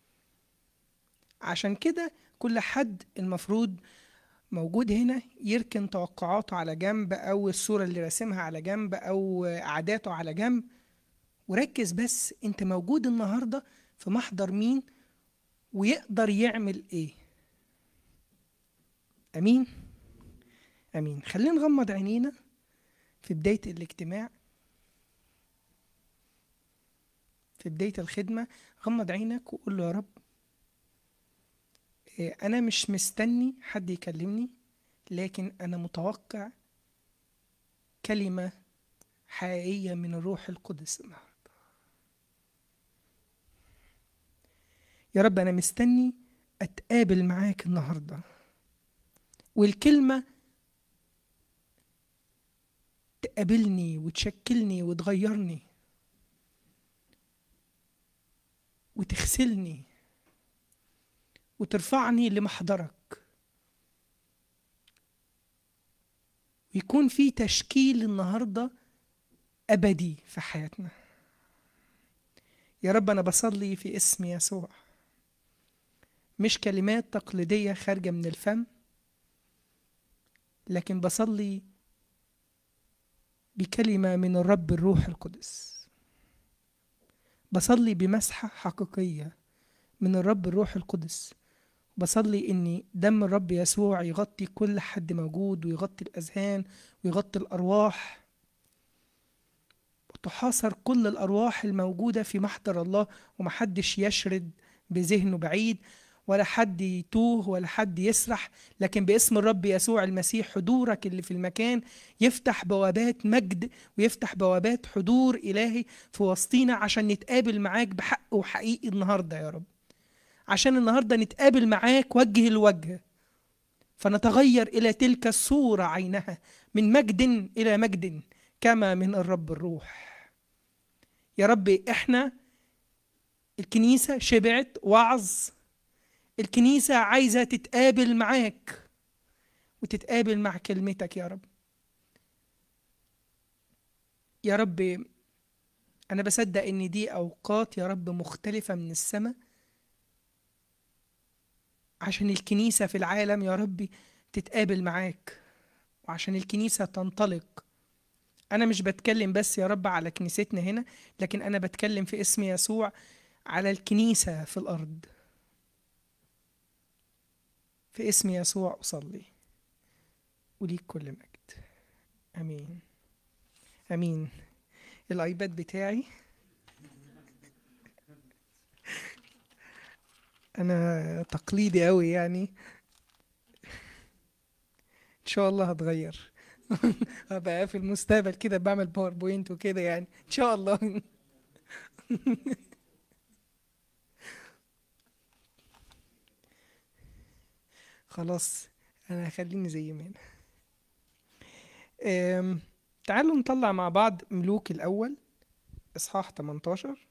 عشان كده كل حد المفروض موجود هنا يركن توقعاته على جنب او الصوره اللي راسمها على جنب او عاداته على جنب وركز بس انت موجود النهارده في محضر مين ويقدر يعمل ايه امين امين خلينا نغمض عينينا في بدايه الاجتماع في بدايه الخدمه غمض عينك وقول له يا رب إيه، انا مش مستني حد يكلمني لكن انا متوقع كلمه حقيقيه من الروح القدس النهارده يا رب أنا مستني أتقابل معاك النهاردة والكلمة تقابلني وتشكلني وتغيرني وتغسلني وترفعني لمحضرك ويكون في تشكيل النهارده أبدي في حياتنا يا رب أنا بصلي في اسم يسوع مش كلمات تقليدية خارجة من الفم لكن بصلي بكلمة من الرب الروح القدس بصلي بمسحة حقيقية من الرب الروح القدس بصلي ان دم الرب يسوع يغطي كل حد موجود ويغطي الاذهان ويغطي الارواح تحاصر كل الأرواح الموجودة في محضر الله ومحدش يشرد بذهنه بعيد ولا حد يتوه ولا حد يسرح لكن باسم الرب يسوع المسيح حضورك اللي في المكان يفتح بوابات مجد ويفتح بوابات حضور إلهي في وسطينا عشان نتقابل معاك بحق وحقيقي النهاردة يا رب عشان النهاردة نتقابل معاك وجه لوجه فنتغير إلى تلك الصورة عينها من مجد إلى مجد كما من الرب الروح يا رب احنا الكنيسة شبعت وعظ الكنيسة عايزة تتقابل معاك وتتقابل مع كلمتك يا رب يا رب أنا بصدق إن دي أوقات يا رب مختلفة من السماء عشان الكنيسة في العالم يا رب تتقابل معاك وعشان الكنيسة تنطلق أنا مش بتكلم بس يا رب على كنيستنا هنا لكن أنا بتكلم في اسم يسوع على الكنيسة في الأرض في اسم يسوع أصلي وليك كل مجد أمين أمين الأيباد بتاعي أنا تقليدي أوي يعني إن شاء الله هتغير هبقى في المستقبل كده بعمل باوربوينت وكده يعني إن شاء الله خلاص انا هخليني زي ما انا أم، تعالوا نطلع مع بعض ملوك الاول اصحاح 18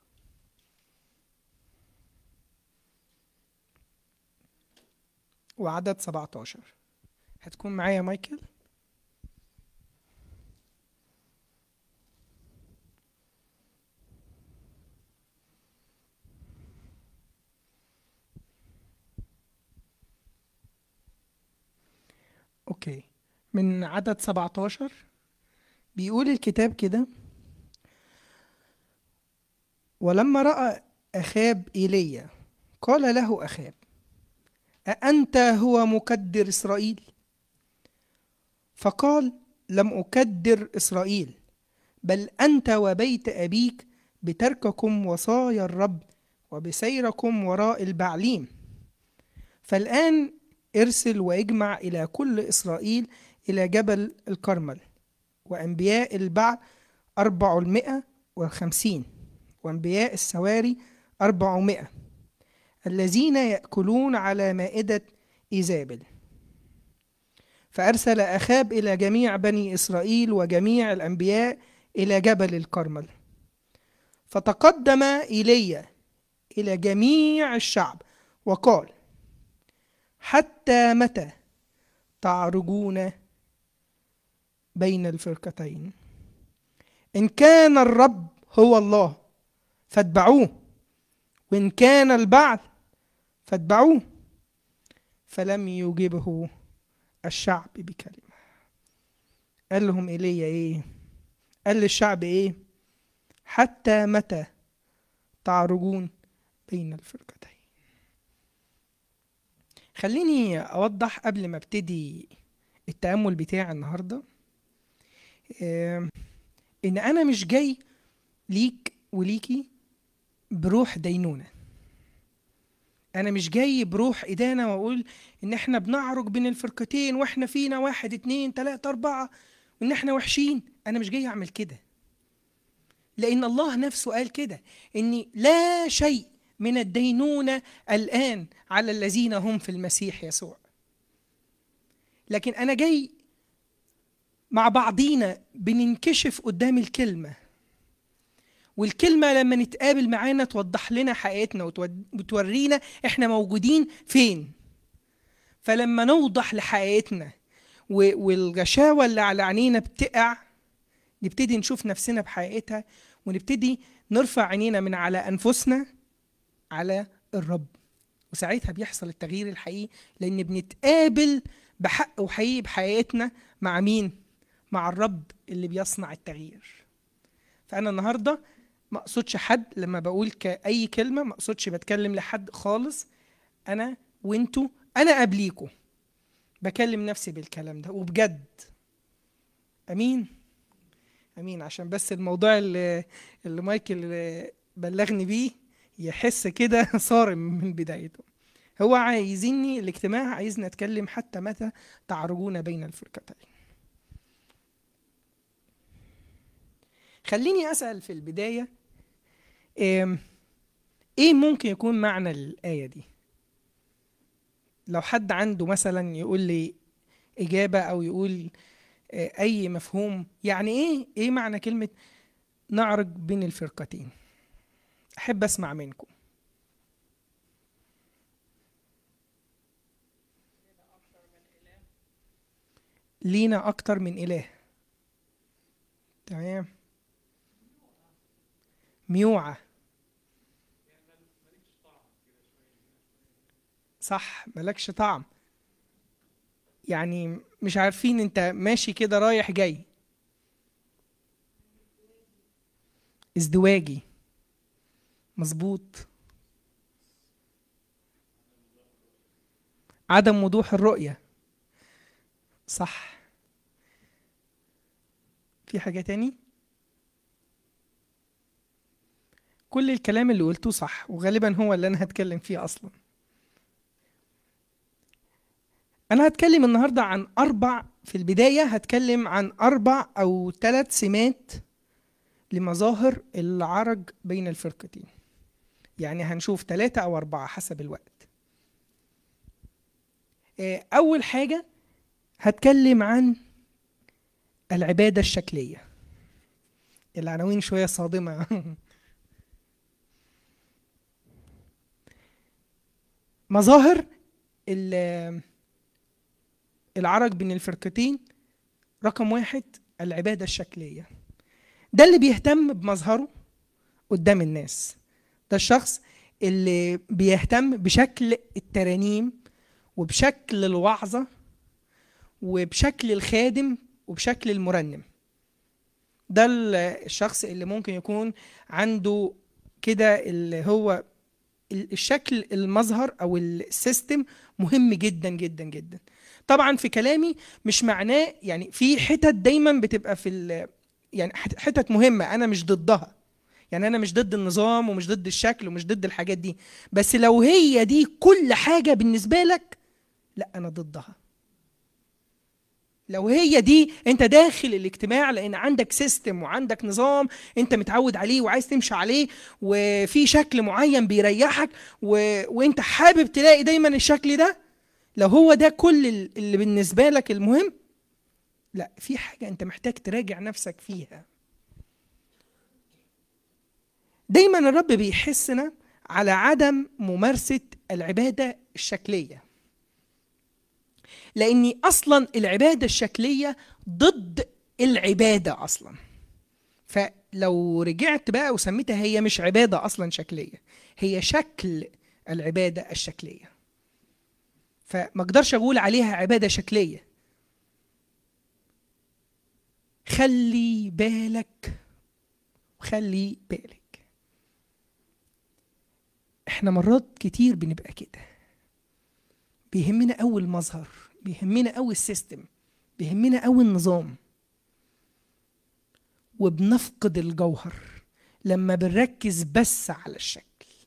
وعدد 17 هتكون معايا مايكل اوكي من عدد 17 بيقول الكتاب كده ولما رأى أخاب إيليا قال له أخاب أأنت هو مكدر إسرائيل؟ فقال لم أكدر إسرائيل بل أنت وبيت أبيك بترككم وصايا الرب وبسيركم وراء البعليم فالآن ارسل واجمع إلى كل إسرائيل إلى جبل الكرمل وأنبياء البعل أربعمائة وخمسين وأنبياء السواري أربعمائة الذين يأكلون على مائدة إيزابل فأرسل أخاب إلى جميع بني إسرائيل وجميع الأنبياء إلى جبل الكرمل فتقدم إيليا إلى جميع الشعب وقال حتى متى تعرجون بين الفرقتين إن كان الرب هو الله فاتبعوه وإن كان البعل فاتبعوه فلم يجبه الشعب بكلمة قال لهم إيليا إيه قال للشعب إيه حتى متى تعرجون بين الفرقتين خليني أوضح قبل ما ابتدي التأمل بتاعي النهاردة آه، إن أنا مش جاي ليك وليكي بروح دينونة أنا مش جاي بروح إدانة وأقول إن إحنا بنعرج بين الفرقتين وإحنا فينا واحد اتنين تلاتة أربعة وإن إحنا وحشين أنا مش جاي أعمل كده لأن الله نفسه قال كده إن لا شيء من الدينونة الآن على الذين هم في المسيح يسوع لكن أنا جاي مع بعضينا بننكشف قدام الكلمة والكلمة لما نتقابل معانا توضح لنا حقيقتنا وتود- وتورينا احنا موجودين فين فلما نوضح لحقيقتنا و- والغشاوة اللي على عينينا بتقع نبتدي نشوف نفسنا بحقيقتها ونبتدي نرفع عينينا من على أنفسنا على الرب وساعتها بيحصل التغيير الحقيقي لأن بنتقابل بحق وحقيقي بحقيقتنا مع مين؟ مع الرب اللي بيصنع التغيير فأنا النهاردة ما أقصدش حد لما بقول كأي كلمة ما أقصدش بتكلم لحد خالص أنا وانتوا أنا قبليكوا بكلم نفسي بالكلام ده وبجد أمين امين عشان بس الموضوع اللي, اللي مايكل بلغني بيه يحس كده صارم من بدايته هو عايزيني الاجتماع عايزني اتكلم حتى متى تعرجون بين الفرقتين خليني اسال في البدايه آم، ايه ممكن يكون معنى الايه دي لو حد عنده مثلا يقول لي اجابه او يقول آه، اي مفهوم يعني ايه ايه معنى كلمه نعرج بين الفرقتين احب اسمع منكم لينا اكتر من اله تمام ميوعة صح ملكش طعم يعني مش عارفين انت ماشي كده رايح جاي ازدواجي مظبوط عدم وضوح الرؤية صح في حاجة تاني كل الكلام اللي قلته صح وغالبا هو اللي انا هتكلم فيه اصلا انا هتكلم النهارده عن اربع في البدايه هتكلم عن اربع او ثلاث سمات لمظاهر العرج بين الفرقتين يعني هنشوف ثلاثة أو أربعة حسب الوقت آه، أول حاجة هتكلم عن العبادة الشكلية العناوين شوية صادمة مظاهر ال- العرج بين الفرقتين رقم واحد العبادة الشكلية ده اللي بيهتم بمظهره قدام الناس ده الشخص اللي بيهتم بشكل الترانيم وبشكل الوعظة وبشكل الخادم وبشكل المرنم ده ال- الشخص اللي ممكن يكون عنده كده اللي هو ال- الشكل المظهر او السيستم مهم جدا جدا جدا طبعا في كلامي مش معناه يعني في حتت دايما بتبقى في ال- يعني حت- حتت مهمه انا مش ضدها يعني انا مش ضد النظام ومش ضد الشكل ومش ضد الحاجات دي بس لو هي دي كل حاجه بالنسبه لك لا انا ضدها لو هي دي انت داخل الاجتماع لان عندك سيستم وعندك نظام انت متعود عليه وعايز تمشي عليه وفي شكل معين بيريحك و... وانت حابب تلاقي دايما الشكل ده لو هو ده كل ال- اللي بالنسبه لك المهم لا في حاجه انت محتاج تراجع نفسك فيها دايما الرب بيحسنا على عدم ممارسه العباده الشكليه لاني اصلا العباده الشكليه ضد العباده اصلا فلو رجعت بقى وسميتها هي مش عباده اصلا شكليه هي شكل العباده الشكليه فما اقدرش اقول عليها عباده شكليه خلي بالك وخلي بالك احنا مرات كتير بنبقى كده بيهمنا قوي المظهر بيهمنا قوي السيستم بيهمنا قوي النظام وبنفقد الجوهر لما بنركز بس على الشكل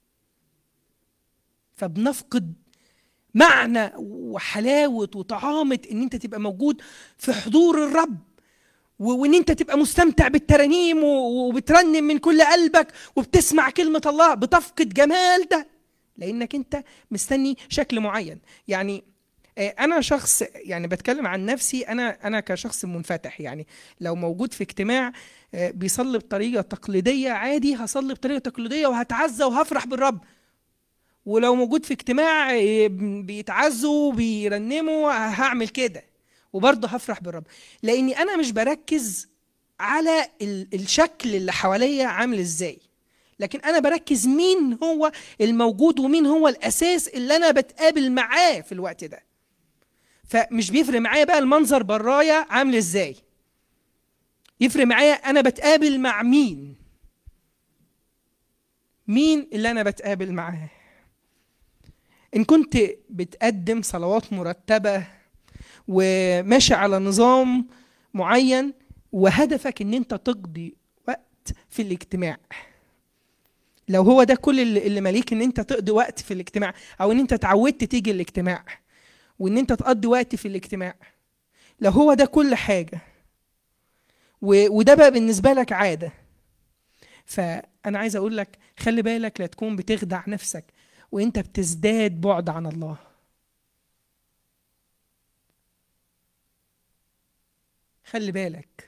فبنفقد معنى وحلاوة وطعامة ان انت تبقى موجود في حضور الرب و- وان انت تبقى مستمتع بالترانيم و- وبترنم من كل قلبك وبتسمع كلمة الله بتفقد جمال ده لانك انت مستني شكل معين يعني آه، انا شخص يعني بتكلم عن نفسي انا انا كشخص منفتح يعني لو موجود في اجتماع آه، بيصلي بطريقه تقليديه عادي هصلي بطريقه تقليديه وهتعزى وهفرح بالرب ولو موجود في اجتماع آه، بيتعزوا وبيرنموا هعمل كده وبرضه هفرح بالرب لاني انا مش بركز على ال- الشكل اللي حواليا عامل ازاي لكن انا بركز مين هو الموجود ومين هو الاساس اللي انا بتقابل معاه في الوقت ده فمش بيفرق معايا بقى المنظر برايا عامل ازاي يفرق معايا انا بتقابل مع مين مين اللي انا بتقابل معاه ان كنت بتقدم صلوات مرتبه وماشي على نظام معين وهدفك ان انت تقضي وقت في الاجتماع لو هو ده كل اللي اللي ماليك ان انت تقضي وقت في الاجتماع او ان انت اتعودت تيجي الاجتماع وان انت تقضي وقت في الاجتماع لو هو ده كل حاجه و- وده بقى بالنسبه لك عاده فانا عايز اقول لك خلي بالك لا تكون بتخدع نفسك وانت بتزداد بعد عن الله خلي بالك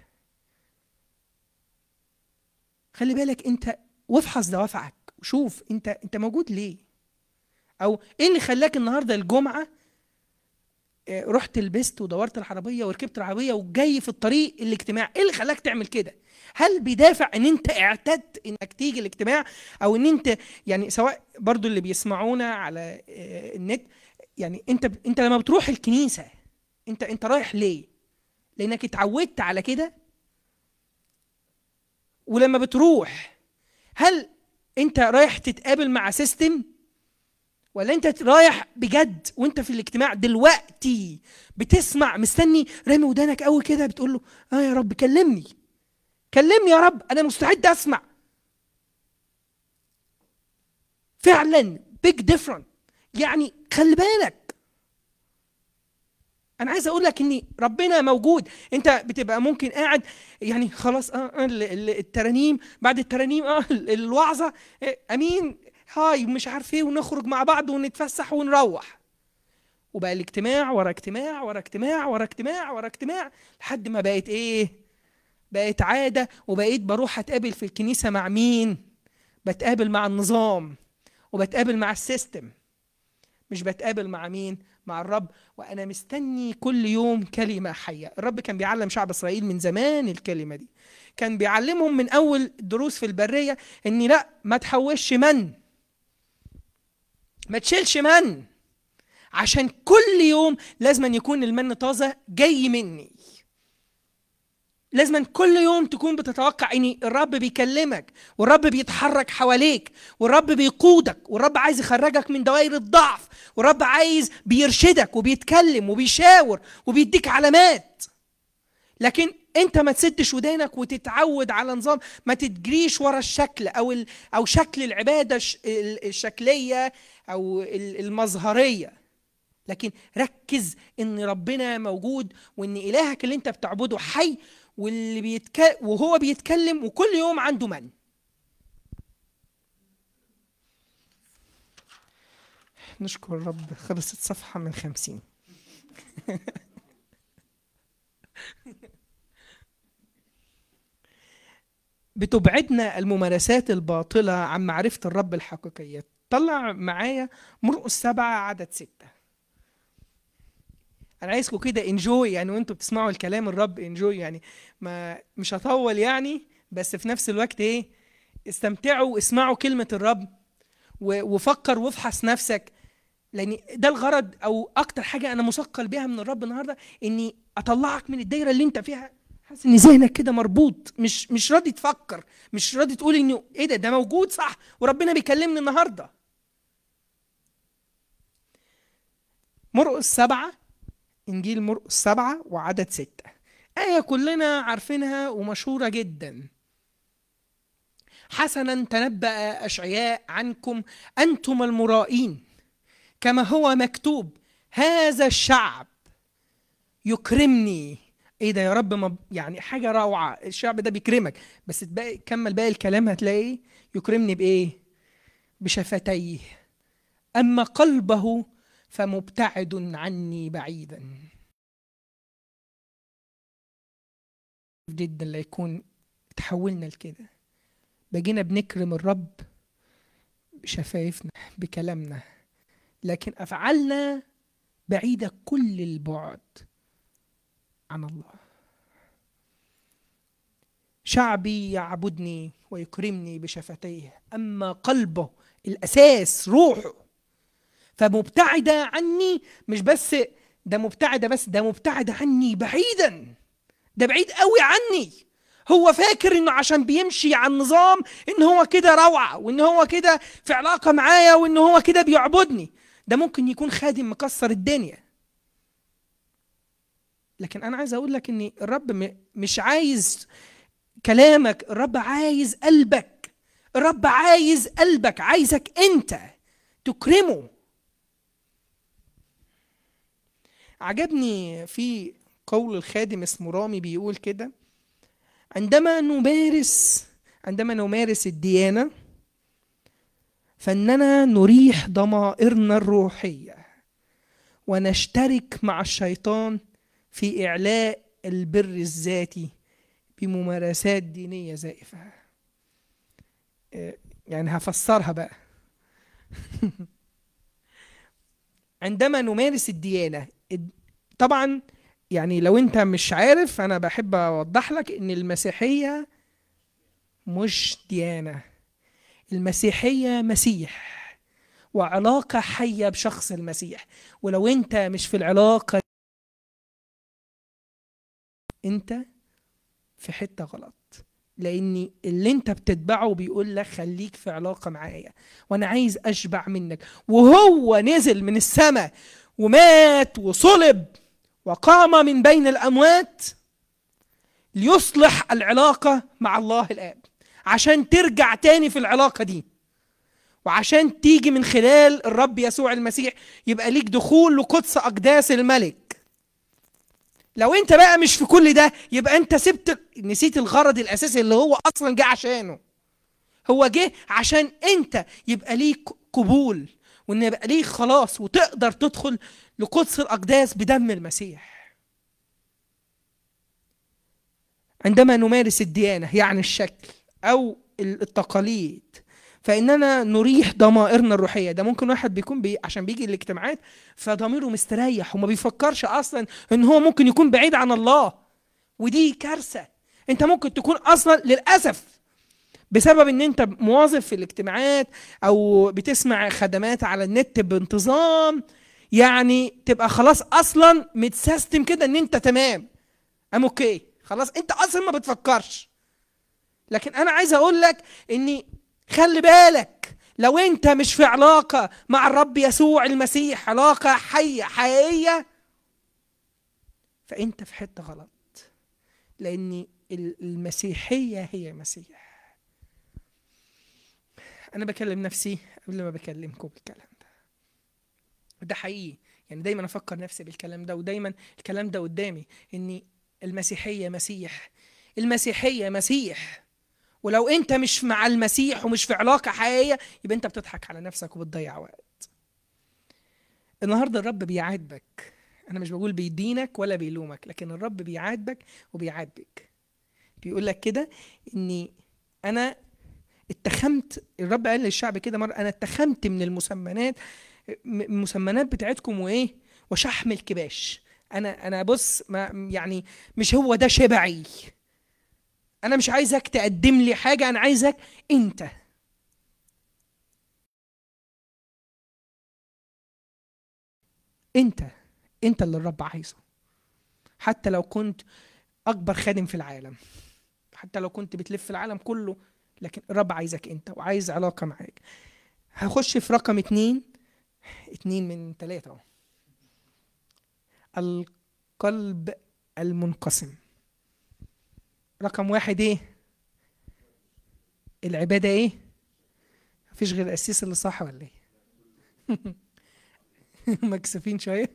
خلي بالك انت وافحص دوافعك وشوف انت انت موجود ليه او ايه اللي خلاك النهارده الجمعه آه، رحت لبست ودورت العربيه وركبت العربيه وجاي في الطريق الاجتماع ايه اللي خلاك تعمل كده هل بدافع ان انت اعتدت انك تيجي الاجتماع او ان انت يعني سواء برضو اللي بيسمعونا على آه، النت يعني انت انت لما بتروح الكنيسه انت انت رايح ليه لانك اتعودت على كده ولما بتروح هل انت رايح تتقابل مع سيستم ولا انت رايح بجد وانت في الاجتماع دلوقتي بتسمع مستني رامي ودانك قوي كده بتقول له اه يا رب كلمني كلمني يا رب انا مستعد اسمع فعلا بيج ديفرنت يعني خلي بالك انا عايز اقول لك ان ربنا موجود انت بتبقى ممكن قاعد يعني خلاص اه, آه ال- ال- الترانيم بعد الترانيم اه ال- الوعظه آه امين هاي مش عارف ايه ونخرج مع بعض ونتفسح ونروح وبقى الاجتماع ورا اجتماع ورا اجتماع ورا اجتماع ورا اجتماع لحد ما بقت ايه بقت عاده وبقيت بروح اتقابل في الكنيسه مع مين بتقابل مع النظام وبتقابل مع السيستم مش بتقابل مع مين مع الرب وانا مستني كل يوم كلمه حيه الرب كان بيعلم شعب اسرائيل من زمان الكلمه دي كان بيعلمهم من اول دروس في البريه ان لا ما تحوش من ما تشيلش من عشان كل يوم لازم أن يكون المن طازه جاي مني لازم كل يوم تكون بتتوقع ان الرب بيكلمك والرب بيتحرك حواليك والرب بيقودك والرب عايز يخرجك من دوائر الضعف والرب عايز بيرشدك وبيتكلم وبيشاور وبيديك علامات لكن انت ما تسدش ودانك وتتعود على نظام ما تجريش ورا الشكل او ال او شكل العباده الش- ال- الشكليه او ال- المظهريه لكن ركز ان ربنا موجود وان الهك اللي انت بتعبده حي واللي بيتك... وهو بيتكلم وكل يوم عنده من نشكر الرب خلصت صفحة من خمسين بتبعدنا الممارسات الباطلة عن معرفة الرب الحقيقية طلع معايا مرقس سبعة عدد ستة انا عايزكم كده انجوي يعني وانتوا بتسمعوا الكلام الرب انجوي يعني ما مش هطول يعني بس في نفس الوقت ايه استمتعوا واسمعوا كلمة الرب و- وفكر وافحص نفسك لان ده الغرض او اكتر حاجة انا مثقل بيها من الرب النهارده اني اطلعك من الدايرة اللي انت فيها حاسس ان ذهنك كده مربوط مش مش راضي تفكر مش راضي تقول انه ايه ده ده موجود صح وربنا بيكلمني النهارده مرقس سبعة إنجيل مرقس سبعة وعدد ستة آية كلنا عارفينها ومشهورة جدا حسنا تنبأ أشعياء عنكم أنتم المرائين كما هو مكتوب هذا الشعب يكرمني ايه ده يا رب ما يعني حاجه روعه الشعب ده بيكرمك بس تبقى كمل باقي الكلام هتلاقي يكرمني بايه بشفتيه اما قلبه فمبتعد عني بعيدا جدا لا يكون تحولنا لكده بقينا بنكرم الرب بشفايفنا بكلامنا لكن افعالنا بعيده كل البعد عن الله شعبي يعبدني ويكرمني بشفتيه اما قلبه الاساس روحه فمبتعده عني مش بس ده مبتعده بس ده مبتعده عني بعيدا ده بعيد قوي عني هو فاكر انه عشان بيمشي على النظام ان هو كده روعه وان هو كده في علاقه معايا وان هو كده بيعبدني ده ممكن يكون خادم مكسر الدنيا لكن انا عايز اقول لك ان الرب م- مش عايز كلامك الرب عايز قلبك الرب عايز قلبك عايزك انت تكرمه عجبني في قول الخادم اسمه رامي بيقول كده عندما نمارس عندما نمارس الديانة فإننا نريح ضمائرنا الروحية ونشترك مع الشيطان في إعلاء البر الذاتي بممارسات دينية زائفة آه، يعني هفسرها بقى عندما نمارس الديانة الد- طبعا يعني لو انت مش عارف انا بحب اوضح لك ان المسيحية مش ديانة المسيحية مسيح وعلاقة حية بشخص المسيح ولو انت مش في العلاقة انت في حتة غلط لان اللي انت بتتبعه بيقول لك خليك في علاقة معايا وانا عايز اشبع منك وهو نزل من السماء ومات وصلب وقام من بين الاموات ليصلح العلاقة مع الله الاب عشان ترجع تاني في العلاقة دي وعشان تيجي من خلال الرب يسوع المسيح يبقى ليك دخول لقدس اقداس الملك لو انت بقى مش في كل ده يبقى انت سبت نسيت الغرض الاساسي اللي هو اصلا جه عشانه هو جه عشان انت يبقى ليك قبول وان يبقى ليك خلاص وتقدر تدخل لقدس الاقداس بدم المسيح عندما نمارس الديانه يعني الشكل او التقاليد فاننا نريح ضمائرنا الروحيه ده ممكن واحد بيكون بي عشان بيجي الاجتماعات فضميره مستريح وما بيفكرش اصلا ان هو ممكن يكون بعيد عن الله ودي كارثه انت ممكن تكون اصلا للاسف بسبب ان انت مواظب في الاجتماعات او بتسمع خدمات على النت بانتظام يعني تبقى خلاص اصلا متسيستم كده ان انت تمام ام اوكي خلاص انت اصلا ما بتفكرش لكن انا عايز اقول لك اني خلي بالك لو انت مش في علاقة مع الرب يسوع المسيح علاقة حية حقيقية فانت في حتة غلط لان ال- المسيحية هي مسيح انا بكلم نفسي قبل ما بكلمكم بالكلام ده ده حقيقي يعني دايما افكر نفسي بالكلام ده ودايما الكلام ده قدامي ان المسيحية مسيح المسيحية مسيح ولو انت مش مع المسيح ومش في علاقة حقيقية يبقى انت بتضحك على نفسك وبتضيع وقت النهاردة الرب بيعاتبك انا مش بقول بيدينك ولا بيلومك لكن الرب بيعاتبك وبيعاتبك بيقول لك كده اني انا اتخمت الرب قال للشعب كده مرة انا اتخمت من المسمنات م- المسمنات بتاعتكم وايه وشحم الكباش انا انا بص ما يعني مش هو ده شبعي انا مش عايزك تقدم لي حاجه انا عايزك انت انت انت اللي الرب عايزه حتى لو كنت اكبر خادم في العالم حتى لو كنت بتلف العالم كله لكن الرب عايزك انت وعايز علاقه معاك هخش في رقم اتنين اتنين من تلاتة اهو القلب المنقسم رقم واحد ايه العبادة ايه مفيش غير القسيس اللي صح ولا ايه مكسفين شوية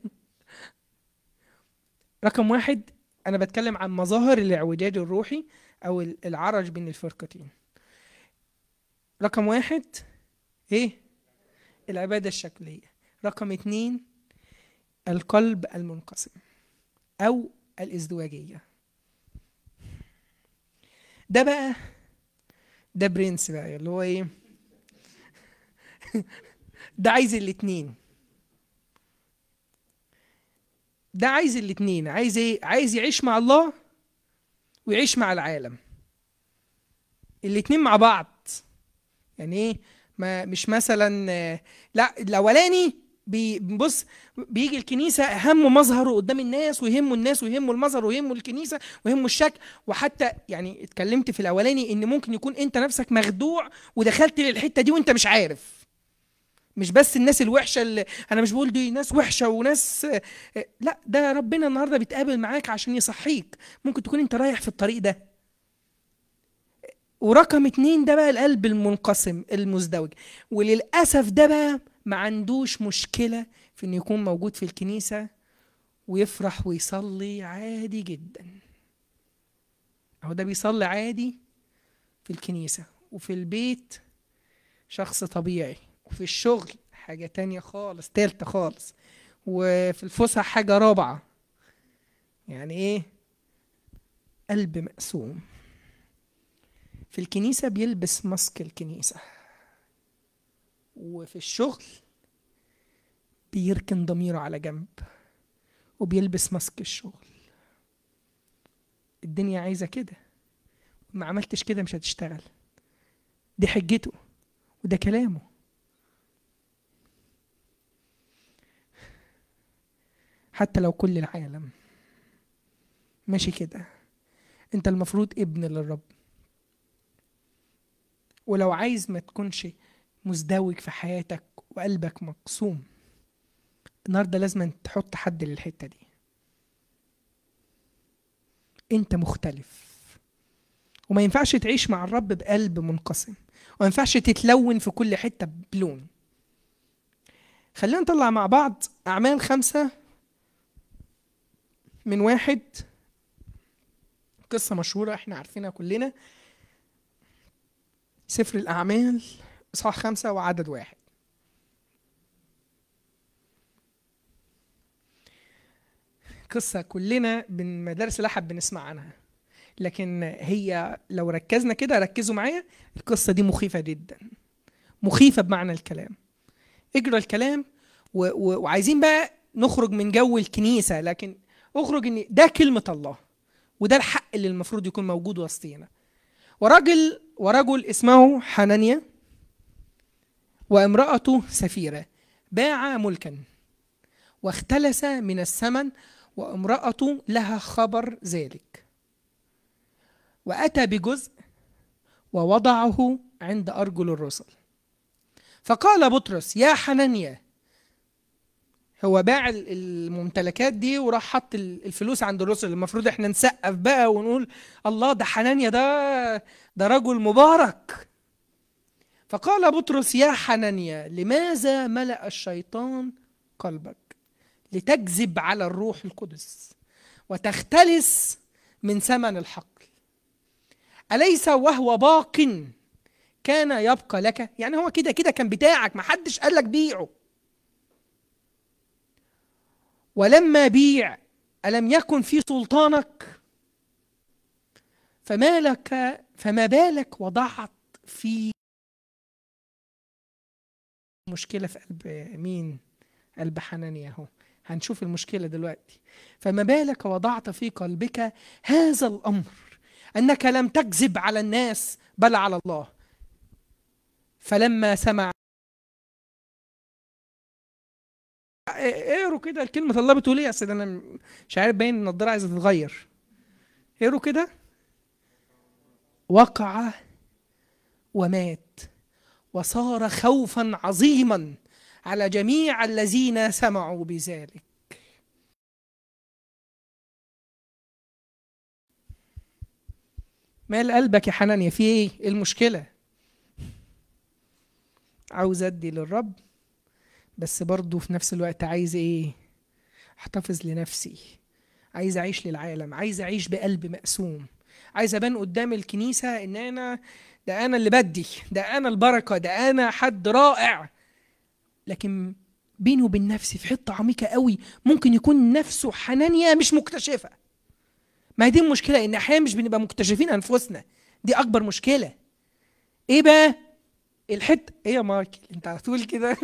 رقم واحد انا بتكلم عن مظاهر الاعوجاج الروحي او العرج بين الفرقتين رقم واحد ايه العبادة الشكلية رقم اتنين القلب المنقسم او الازدواجية ده بقى ده برنس بقى اللي هو ايه ده عايز الاتنين ده عايز الاتنين عايز ايه عايز يعيش مع الله ويعيش مع العالم الاتنين مع بعض يعني ايه ما مش مثلا آه، لا الاولاني بي- بص بيجي الكنيسه همه مظهره قدام الناس ويهمه الناس ويهمه المظهر ويهمه الكنيسه ويهمه الشكل وحتى يعني اتكلمت في الاولاني ان ممكن يكون انت نفسك مخدوع ودخلت للحته دي وانت مش عارف مش بس الناس الوحشه اللي انا مش بقول دي ناس وحشه وناس لا ده ربنا النهارده بيتقابل معاك عشان يصحيك ممكن تكون انت رايح في الطريق ده ورقم اتنين ده بقى القلب المنقسم المزدوج وللاسف ده بقى ما عندوش مشكله في انه يكون موجود في الكنيسه ويفرح ويصلي عادي جدا هو ده بيصلي عادي في الكنيسه وفي البيت شخص طبيعي وفي الشغل حاجة تانية خالص تالتة خالص وفي الفسح حاجة رابعة يعني ايه قلب مقسوم في الكنيسة بيلبس ماسك الكنيسة وفي الشغل بيركن ضميره على جنب وبيلبس ماسك الشغل الدنيا عايزة كده ما عملتش كده مش هتشتغل دي حجته وده كلامه حتى لو كل العالم ماشي كده انت المفروض ابن للرب ولو عايز ما تكونش مزدوج في حياتك وقلبك مقسوم النهارده لازم تحط حد للحته دي انت مختلف وما ينفعش تعيش مع الرب بقلب منقسم وما ينفعش تتلون في كل حته بلون خلينا نطلع مع بعض اعمال خمسه من واحد قصة مشهورة احنا عارفينها كلنا سفر الأعمال إصحاح خمسة وعدد واحد قصة كلنا من مدارس الأحد بنسمع عنها لكن هي لو ركزنا كده ركزوا معايا القصة دي مخيفة جدا مخيفة بمعنى الكلام اجرى الكلام و- و- وعايزين بقى نخرج من جو الكنيسة لكن اخرج ان ده كلمة الله وده الحق اللي المفروض يكون موجود وسطينا ورجل ورجل اسمه حنانيا وامرأته سفيرة باع ملكا واختلس من الثمن وامرأته لها خبر ذلك وأتى بجزء ووضعه عند أرجل الرسل فقال بطرس يا حنانيا هو باع ال- الممتلكات دي وراح حط ال- الفلوس عند الرسل المفروض احنا نسقف بقى ونقول الله ده حنانيا ده ده رجل مبارك فقال بطرس يا حنانيا لماذا ملأ الشيطان قلبك لتكذب على الروح القدس وتختلس من ثمن الحقل أليس وهو باق كان يبقى لك يعني هو كده كده كان بتاعك محدش قال لك بيعه ولما بيع ألم يكن في سلطانك فما لك فما بالك وضعت في مشكلة في قلب مين قلب حنانيا اهو هنشوف المشكلة دلوقتي فما بالك وضعت في قلبك هذا الأمر أنك لم تكذب على الناس بل على الله فلما سمع اقروا كده الكلمة الله بتقول ايه اصل انا مش عارف باين النضارة عايزة تتغير اقروا كده وقع ومات وصار خوفا عظيما على جميع الذين سمعوا بذلك مال قلبك يا حنانيا في ايه إيه المشكله عاوز ادي للرب بس برضه في نفس الوقت عايز ايه احتفظ لنفسي عايز اعيش للعالم عايز اعيش بقلب مقسوم عايز ابان قدام الكنيسه ان انا ده انا اللي بدي ده انا البركه ده انا حد رائع لكن بيني وبين نفسي في حته عميقه قوي ممكن يكون نفسه حنانيا مش مكتشفه ما هي دي المشكله ان احيانا مش بنبقى مكتشفين انفسنا دي اكبر مشكله ايه بقى الحته ايه يا ماركل انت على طول كده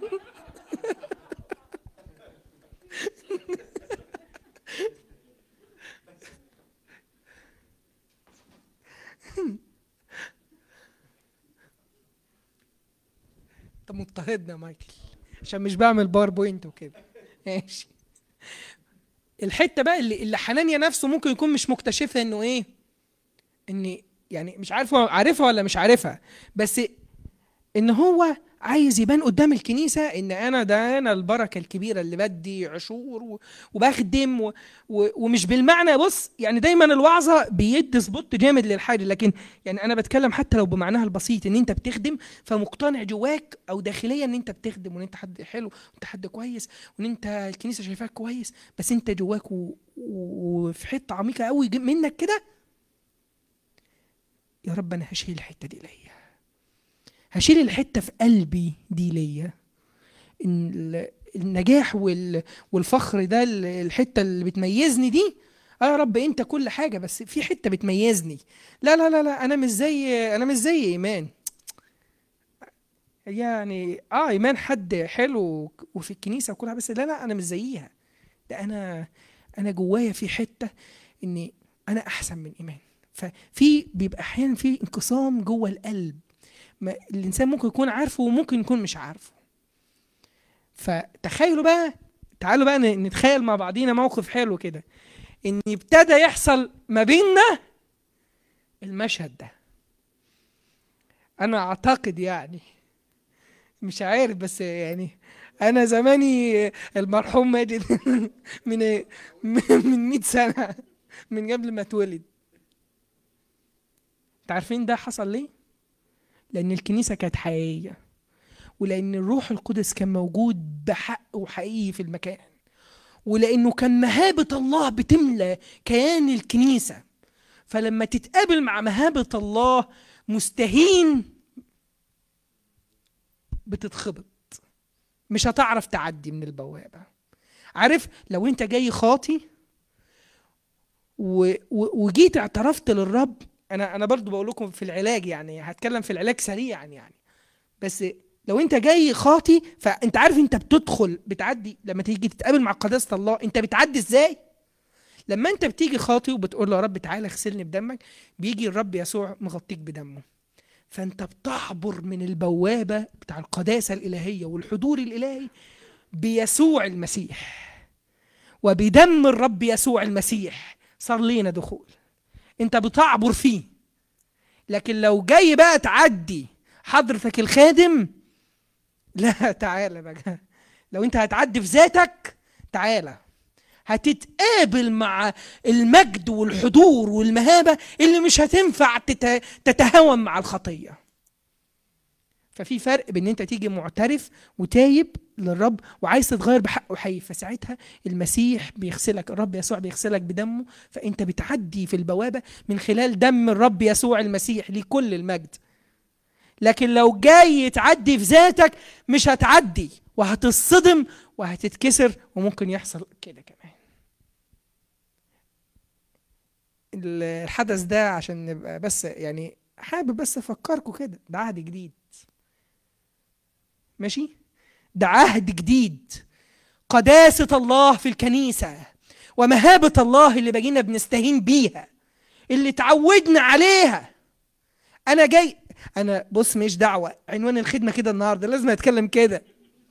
انت مضطهدنا يا مايكل عشان مش بعمل باوربوينت وكده ماشي الحته بقى اللي اللي حنانيا نفسه ممكن يكون مش مكتشفها انه ايه ان يعني مش عارف هو عارفها ولا مش عارفها بس ان هو عايز يبان قدام الكنيسه ان انا ده انا البركه الكبيره اللي بدي عشور و- وبخدم و... و... ومش بالمعنى بص يعني دايما الوعظه بيدي سبوت جامد للحاجه لكن يعني انا بتكلم حتى لو بمعناها البسيط ان انت بتخدم فمقتنع جواك او داخليا ان انت بتخدم وان انت حد حلو وانت حد كويس وان انت الكنيسه شايفاك كويس بس انت جواك و... و- وفي حته عميقه قوي منك كده يا رب انا هشيل الحته دي ليا هشيل الحته في قلبي دي ليا إن ال- النجاح وال- والفخر ده ال- الحته اللي بتميزني دي اه يا رب انت كل حاجه بس في حته بتميزني لا لا لا لا انا مش زي انا مش زي ايمان يعني اه ايمان حد حلو وفي الكنيسه وكلها بس لا لا انا مش زيها ده انا انا جوايا في حته اني انا احسن من ايمان ففي بيبقى احيانا في انقسام جوه القلب ما الانسان ممكن يكون عارفه وممكن يكون مش عارفه فتخيلوا بقى تعالوا بقى ن- نتخيل مع بعضينا موقف حلو كده ان ابتدى يحصل ما بيننا المشهد ده انا اعتقد يعني مش عارف بس يعني انا زماني المرحوم ماجد من من 100 سنه من قبل ما اتولد انت عارفين ده حصل ليه لان الكنيسه كانت حقيقيه ولان الروح القدس كان موجود بحق وحقيقي في المكان ولانه كان مهابه الله بتملى كيان الكنيسه فلما تتقابل مع مهابه الله مستهين بتتخبط مش هتعرف تعدي من البوابه عارف لو انت جاي خاطي و... و... وجيت اعترفت للرب انا انا برضو بقول لكم في العلاج يعني هتكلم في العلاج سريعا يعني بس لو انت جاي خاطي فانت عارف انت بتدخل بتعدي لما تيجي تتقابل مع قداسه الله انت بتعدي ازاي لما انت بتيجي خاطي وبتقول له يا رب تعالى اغسلني بدمك بيجي الرب يسوع مغطيك بدمه فانت بتعبر من البوابه بتاع القداسه الالهيه والحضور الالهي بيسوع المسيح وبدم الرب يسوع المسيح صار لينا دخول انت بتعبر فيه لكن لو جاي بقى تعدي حضرتك الخادم لا تعالى بقى لو انت هتعدي في ذاتك تعالى هتتقابل مع المجد والحضور والمهابة اللي مش هتنفع تت- تتهاون مع الخطية ففي فرق بين انت تيجي معترف وتايب للرب وعايز تتغير بحق وحقيقي فساعتها المسيح بيغسلك الرب يسوع بيغسلك بدمه فانت بتعدي في البوابة من خلال دم الرب يسوع المسيح لكل المجد لكن لو جاي تعدي في ذاتك مش هتعدي وهتصدم وهتتكسر وممكن يحصل كده كمان الحدث ده عشان نبقى بس يعني حابب بس افكركم كده ده عهد جديد ماشي ده عهد جديد قداسة الله في الكنيسة ومهابة الله اللي بقينا بنستهين بيها اللي تعودنا عليها انا جاي انا بص مش دعوه عنوان الخدمه كده النهارده لازم اتكلم كده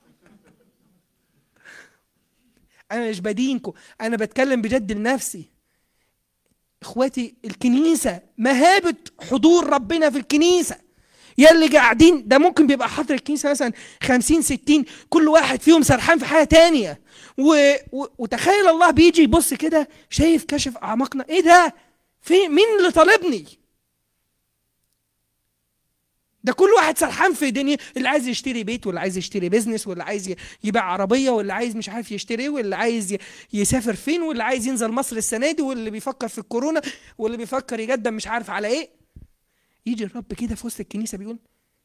انا مش بدينكم انا بتكلم بجد لنفسي اخواتي الكنيسه مهابه حضور ربنا في الكنيسه يلي قاعدين ده ممكن بيبقى حاضر الكنيسه مثلا 50 60 كل واحد فيهم سرحان في حاجه تانية و... و... وتخيل الله بيجي يبص كده شايف كشف اعماقنا ايه ده في مين اللي طالبني ده كل واحد سرحان في دنيا اللي عايز يشتري بيت واللي عايز يشتري بيزنس واللي عايز ي- يبيع عربيه واللي عايز مش عارف يشتري ايه واللي عايز ي- يسافر فين واللي عايز ينزل مصر السنه دي واللي بيفكر في الكورونا واللي بيفكر يقدم مش عارف على ايه يجي الرب كده في وسط الكنيسه بيقول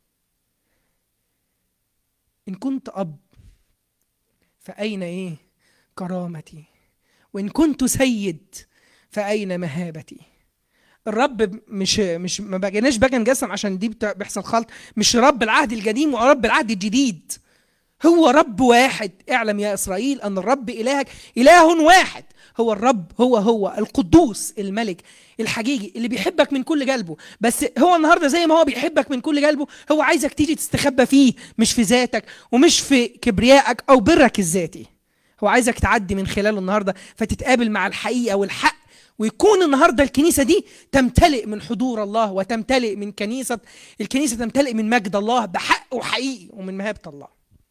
ان كنت اب فاين ايه كرامتي وان كنت سيد فاين مهابتي الرب مش مش ما بقيناش بقى نجسم عشان دي بتا- بيحصل خلط مش رب العهد القديم ورب العهد الجديد هو رب واحد اعلم يا اسرائيل ان الرب الهك اله واحد هو الرب هو هو القدوس الملك الحقيقي اللي بيحبك من كل قلبه بس هو النهارده زي ما هو بيحبك من كل قلبه هو عايزك تيجي تستخبى فيه مش في ذاتك ومش في كبريائك او برك الذاتي هو عايزك تعدي من خلاله النهارده فتتقابل مع الحقيقه والحق ويكون النهارده الكنيسه دي تمتلئ من حضور الله وتمتلئ من كنيسه الكنيسه تمتلئ من مجد الله بحق وحقيقي ومن مهابه الله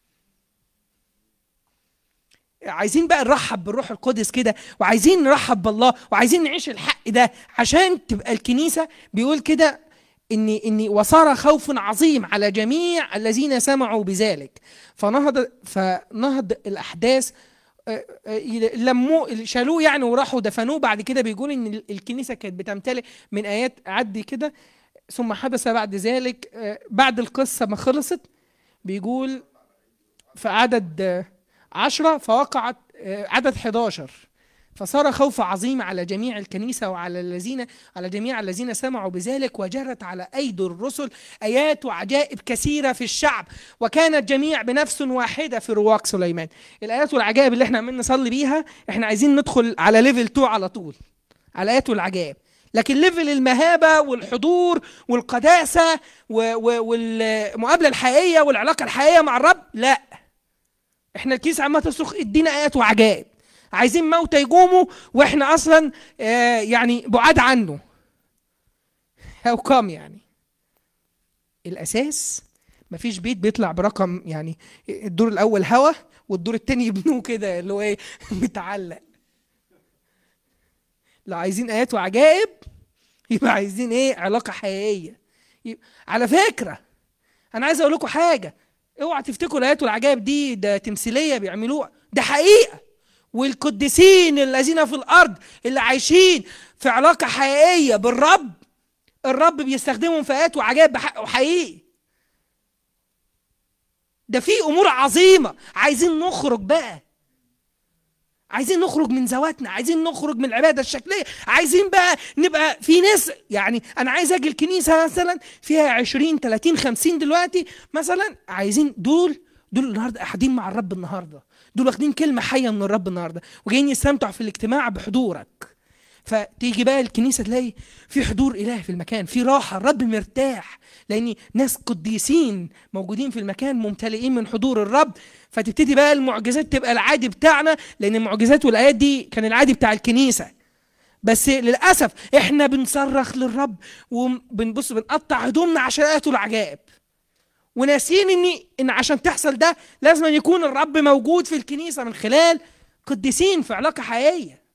عايزين بقى نرحب بالروح القدس كده وعايزين نرحب بالله وعايزين نعيش الحق ده عشان تبقى الكنيسه بيقول كده ان ان وصار خوف عظيم على جميع الذين سمعوا بذلك فنهض فنهض الاحداث آه، آه، لموه شالوه يعني وراحوا دفنوه بعد كده بيقول ان ال- الكنيسه كانت بتمتلئ من ايات عدي كده ثم حدث بعد ذلك آه، بعد القصه ما خلصت بيقول في عدد آه، عشرة فوقعت آه، عدد 11 فصار خوف عظيم على جميع الكنيسة وعلى الذين على جميع الذين سمعوا بذلك وجرت على أيدي الرسل آيات وعجائب كثيرة في الشعب وكان الجميع بنفس واحدة في رواق سليمان الآيات والعجائب اللي احنا عمالين نصلي بيها احنا عايزين ندخل على ليفل 2 على طول على الآيات والعجائب لكن ليفل المهابة والحضور والقداسة و- و- والمقابلة الحقيقية والعلاقة الحقيقية مع الرب لا احنا الكيس عمال تصرخ ادينا ايات وعجائب عايزين موتى يقوموا واحنا اصلا آه يعني بعاد عنه هاو كام يعني الاساس مفيش بيت بيطلع برقم يعني الدور الاول هوا والدور التاني يبنوه كده اللي هو ايه متعلق لو عايزين ايات وعجائب يبقى عايزين ايه علاقه حقيقيه يبقى على فكره انا عايز اقول لكم حاجه اوعى تفتكروا الايات والعجائب دي ده تمثيليه بيعملوها ده حقيقه والقديسين الذين في الارض اللي عايشين في علاقه حقيقيه بالرب الرب بيستخدمهم في ايات وعجائب بحق وحقيقي ده في امور عظيمه عايزين نخرج بقى عايزين نخرج من ذواتنا عايزين نخرج من العباده الشكليه عايزين بقى نبقى في ناس يعني انا عايز اجي الكنيسه مثلا فيها 20 30 50 دلوقتي مثلا عايزين دول دول النهارده قاعدين مع الرب النهارده دول واخدين كلمه حيه من الرب النهارده وجايين يستمتعوا في الاجتماع بحضورك فتيجي بقى الكنيسه تلاقي في حضور الهي في المكان في راحه الرب مرتاح لان ناس قديسين موجودين في المكان ممتلئين من حضور الرب فتبتدي بقى المعجزات تبقى العادي بتاعنا لان المعجزات والايات دي كان العادي بتاع الكنيسه بس للاسف احنا بنصرخ للرب وبنبص بنقطع هدومنا عشان اياته العجائب وناسيين ان ان عشان تحصل ده لازم أن يكون الرب موجود في الكنيسه من خلال قديسين في علاقه حقيقيه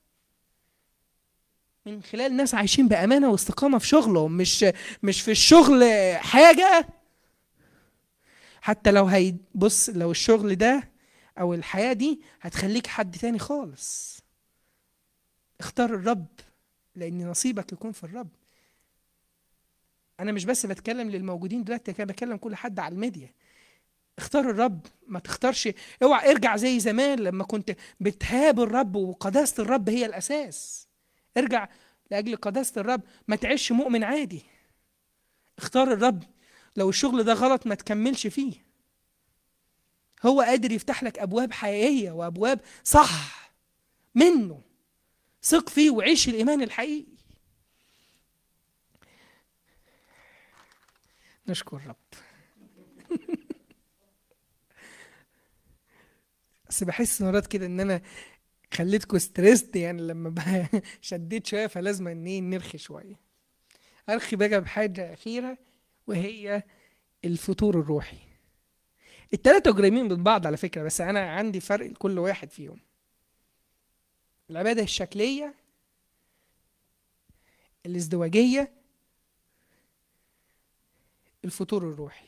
من خلال ناس عايشين بامانه واستقامه في شغلهم مش مش في الشغل حاجه حتى لو هيبص لو الشغل ده او الحياه دي هتخليك حد تاني خالص اختار الرب لان نصيبك يكون في الرب انا مش بس بتكلم للموجودين دلوقتي انا بكلم كل حد على الميديا اختار الرب ما تختارش اوعى ارجع زي زمان لما كنت بتهاب الرب وقداسه الرب هي الاساس ارجع لاجل قداسه الرب ما تعيش مؤمن عادي اختار الرب لو الشغل ده غلط ما تكملش فيه هو قادر يفتح لك ابواب حقيقيه وابواب صح منه ثق فيه وعيش الايمان الحقيقي نشكر الرب بس بحس مرات كده ان انا خليتكم ستريسد يعني لما بقى شديت شويه فلازم ان ايه نرخي شويه ارخي بقى بحاجه اخيره وهي الفطور الروحي التلاتة قريبين من بعض على فكرة بس أنا عندي فرق لكل واحد فيهم العبادة الشكلية الازدواجية الفطور الروحي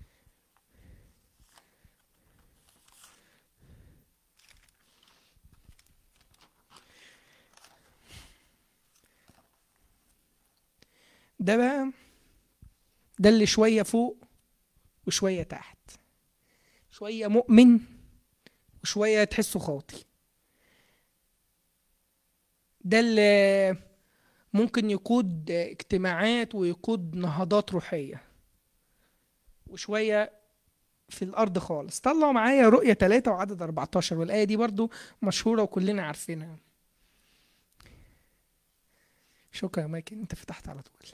ده بقى ده اللي شوية فوق وشوية تحت شوية مؤمن وشوية تحسه خاطي ده اللي ممكن يقود اجتماعات ويقود نهضات روحية وشوية في الأرض خالص طلعوا معايا رؤية 3 وعدد 14 والآية دي برضو مشهورة وكلنا عارفينها شكرا يا مايكل انت فتحت على طول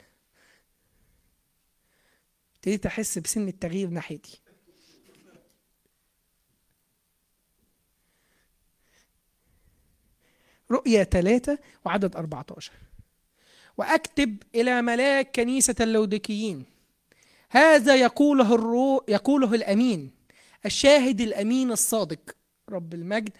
ابتديت احس بسن التغيير ناحيتي رؤية ثلاثة وعدد 14 وأكتب إلى ملاك كنيسة اللودكيين هذا يقوله الرو يقوله الأمين الشاهد الأمين الصادق رب المجد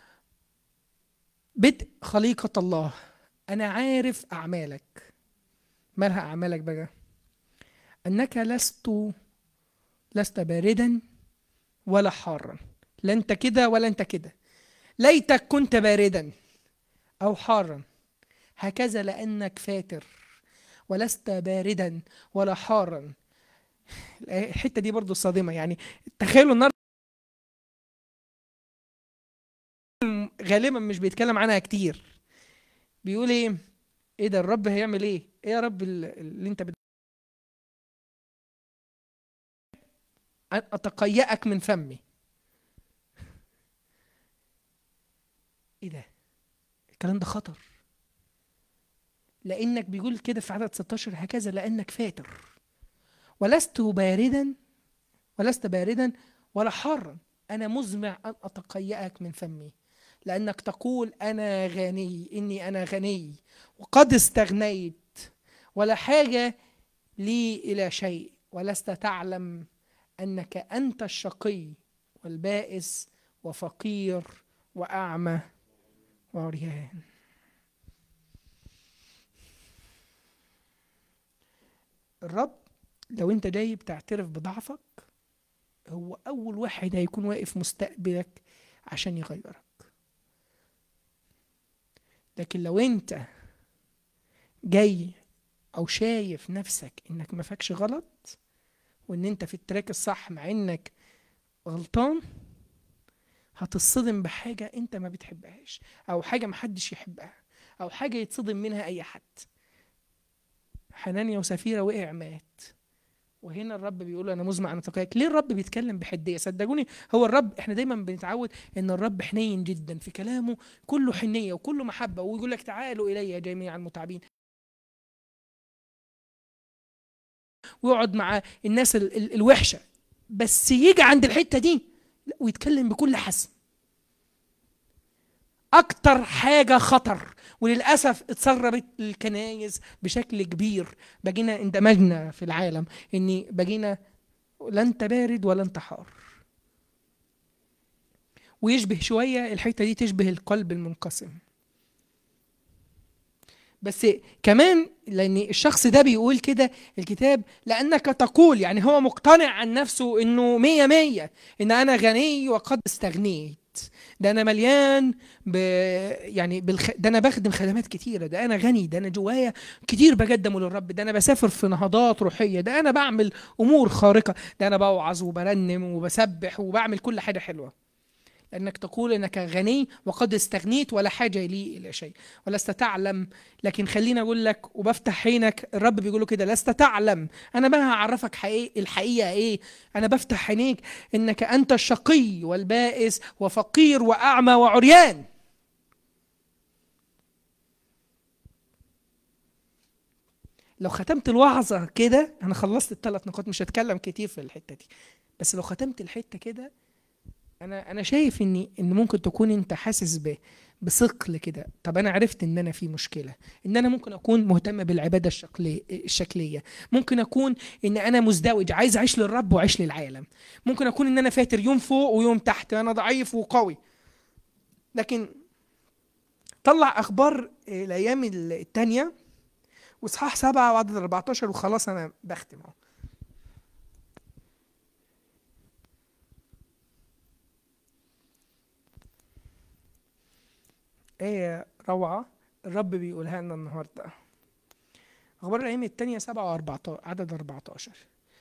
بدء خليقة الله أنا عارف أعمالك مالها أعمالك بقى أنك لست لست باردا ولا حارا لا أنت كده ولا أنت كده ليتك كنت باردا أو حارا هكذا لأنك فاتر ولست باردا ولا حارا الحتة دي برضو صادمة يعني تخيلوا النهارده غالبا مش بيتكلم عنها كتير بيقول ايه ايه ده الرب هيعمل ايه ايه يا رب ال- اللي انت بت... أن اتقيأك من فمي ايه ده الكلام ده خطر لانك بيقول كده في عدد 16 هكذا لانك فاتر ولست باردا ولست باردا ولا حارا انا مزمع ان اتقيأك من فمي لانك تقول انا غني اني انا غني وقد استغنيت ولا حاجه لي الى شيء ولست تعلم انك انت الشقي والبائس وفقير واعمى وعريان الرب لو انت جاي بتعترف بضعفك هو اول واحد هيكون واقف مستقبلك عشان يغيرك لكن لو انت جاي او شايف نفسك انك ما فاكش غلط وان انت في التراك الصح مع انك غلطان هتصدم بحاجة انت ما بتحبهاش او حاجة محدش يحبها او حاجة يتصدم منها اي حد حنانيا وسفيرة وقع مات وهنا الرب بيقول انا مزمع انا تقيك ليه الرب بيتكلم بحديه صدقوني هو الرب احنا دايما بنتعود ان الرب حنين جدا في كلامه كله حنيه وكله محبه ويقول لك تعالوا الي جميعا المتعبين ويقعد مع الناس ال- ال- الوحشه بس يجي عند الحته دي لا، ويتكلم بكل حسم اكتر حاجه خطر وللاسف اتسربت الكنايس بشكل كبير بقينا اندمجنا في العالم اني بقينا لا انت بارد ولا انت حار ويشبه شويه الحته دي تشبه القلب المنقسم بس كمان لان الشخص ده بيقول كده الكتاب لانك تقول يعني هو مقتنع عن نفسه انه مية مية ان انا غني وقد استغنيت ده انا مليان ب يعني بالخ... ده انا بخدم خدمات كتيره ده انا غني ده انا جوايا كتير بقدمه للرب ده انا بسافر في نهضات روحيه ده انا بعمل امور خارقه ده انا بوعظ وبرنم وبسبح وبعمل كل حاجه حلوه لانك تقول انك غني وقد استغنيت ولا حاجه لي الى شيء ولست تعلم لكن خليني اقول لك وبفتح عينك الرب بيقول له كده لست تعلم انا ما هعرفك حقيقي الحقيقه ايه انا بفتح عينيك انك انت الشقي والبائس وفقير واعمى وعريان لو ختمت الوعظه كده انا خلصت الثلاث نقاط مش هتكلم كتير في الحته دي بس لو ختمت الحته كده انا انا شايف ان ان ممكن تكون انت حاسس ب بثقل كده طب انا عرفت ان انا في مشكله ان انا ممكن اكون مهتم بالعباده الشكليه الشكليه ممكن اكون ان انا مزدوج عايز اعيش للرب واعيش للعالم ممكن اكون ان انا فاتر يوم فوق ويوم تحت انا ضعيف وقوي لكن طلع اخبار الايام التانية واصحاح سبعة وعدد 14 وخلاص انا بختم اهو آية روعة الرب بيقولها لنا النهاردة أخبار الأيام التانية سبعة وأربعة عدد أربعتاشر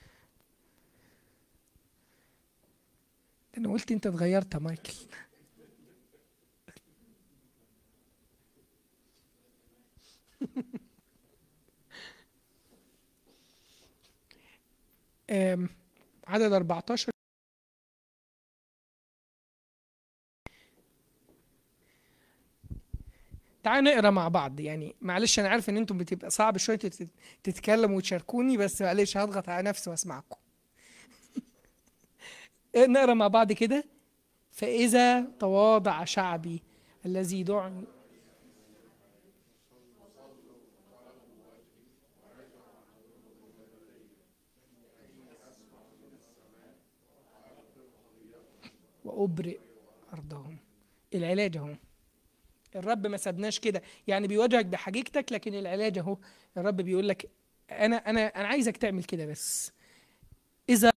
أنا قلت أنت اتغيرت يا مايكل آم، عدد 14 تعالوا نقرا مع بعض يعني معلش انا عارف ان انتم بتبقى صعب شويه تت- تتكلموا وتشاركوني بس معلش هضغط على نفسي واسمعكم نقرا مع بعض كده فاذا تواضع شعبي الذي دعي وابرئ ارضهم العلاج اهو الرب ما سابناش كده يعني بيواجهك بحقيقتك لكن العلاج اهو الرب بيقول لك انا انا انا عايزك تعمل كده بس اذا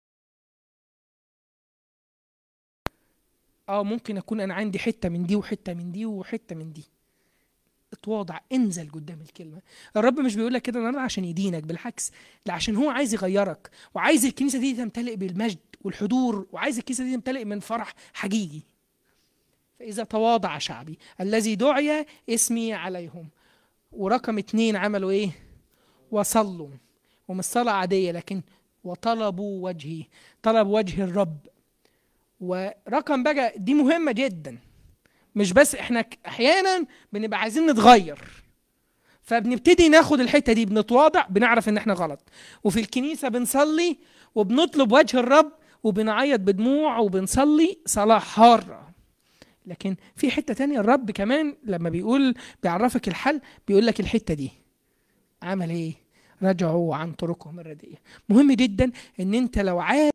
اه ممكن اكون انا عندي حته من دي وحته من دي وحته من دي اتواضع انزل قدام الكلمه الرب مش بيقول لك كده النهارده عشان يدينك بالعكس لا عشان هو عايز يغيرك وعايز الكنيسه دي تمتلئ بالمجد والحضور وعايز الكنيسه دي تمتلئ من فرح حقيقي فاذا تواضع شعبي الذي دعي اسمي عليهم ورقم اتنين عملوا ايه وصلوا ومش صلاة عادية لكن وطلبوا وجهي طلب وجه الرب ورقم بقى دي مهمة جدا مش بس احنا ك- احيانا بنبقى عايزين نتغير فبنبتدي ناخد الحتة دي بنتواضع بنعرف ان احنا غلط وفي الكنيسة بنصلي وبنطلب وجه الرب وبنعيط بدموع وبنصلي صلاة حارة لكن في حتة تانية الرب كمان لما بيقول بيعرفك الحل بيقول لك الحتة دي عمل ايه رجعوا عن طرقهم الرديئة مهم جدا ان انت لو عايز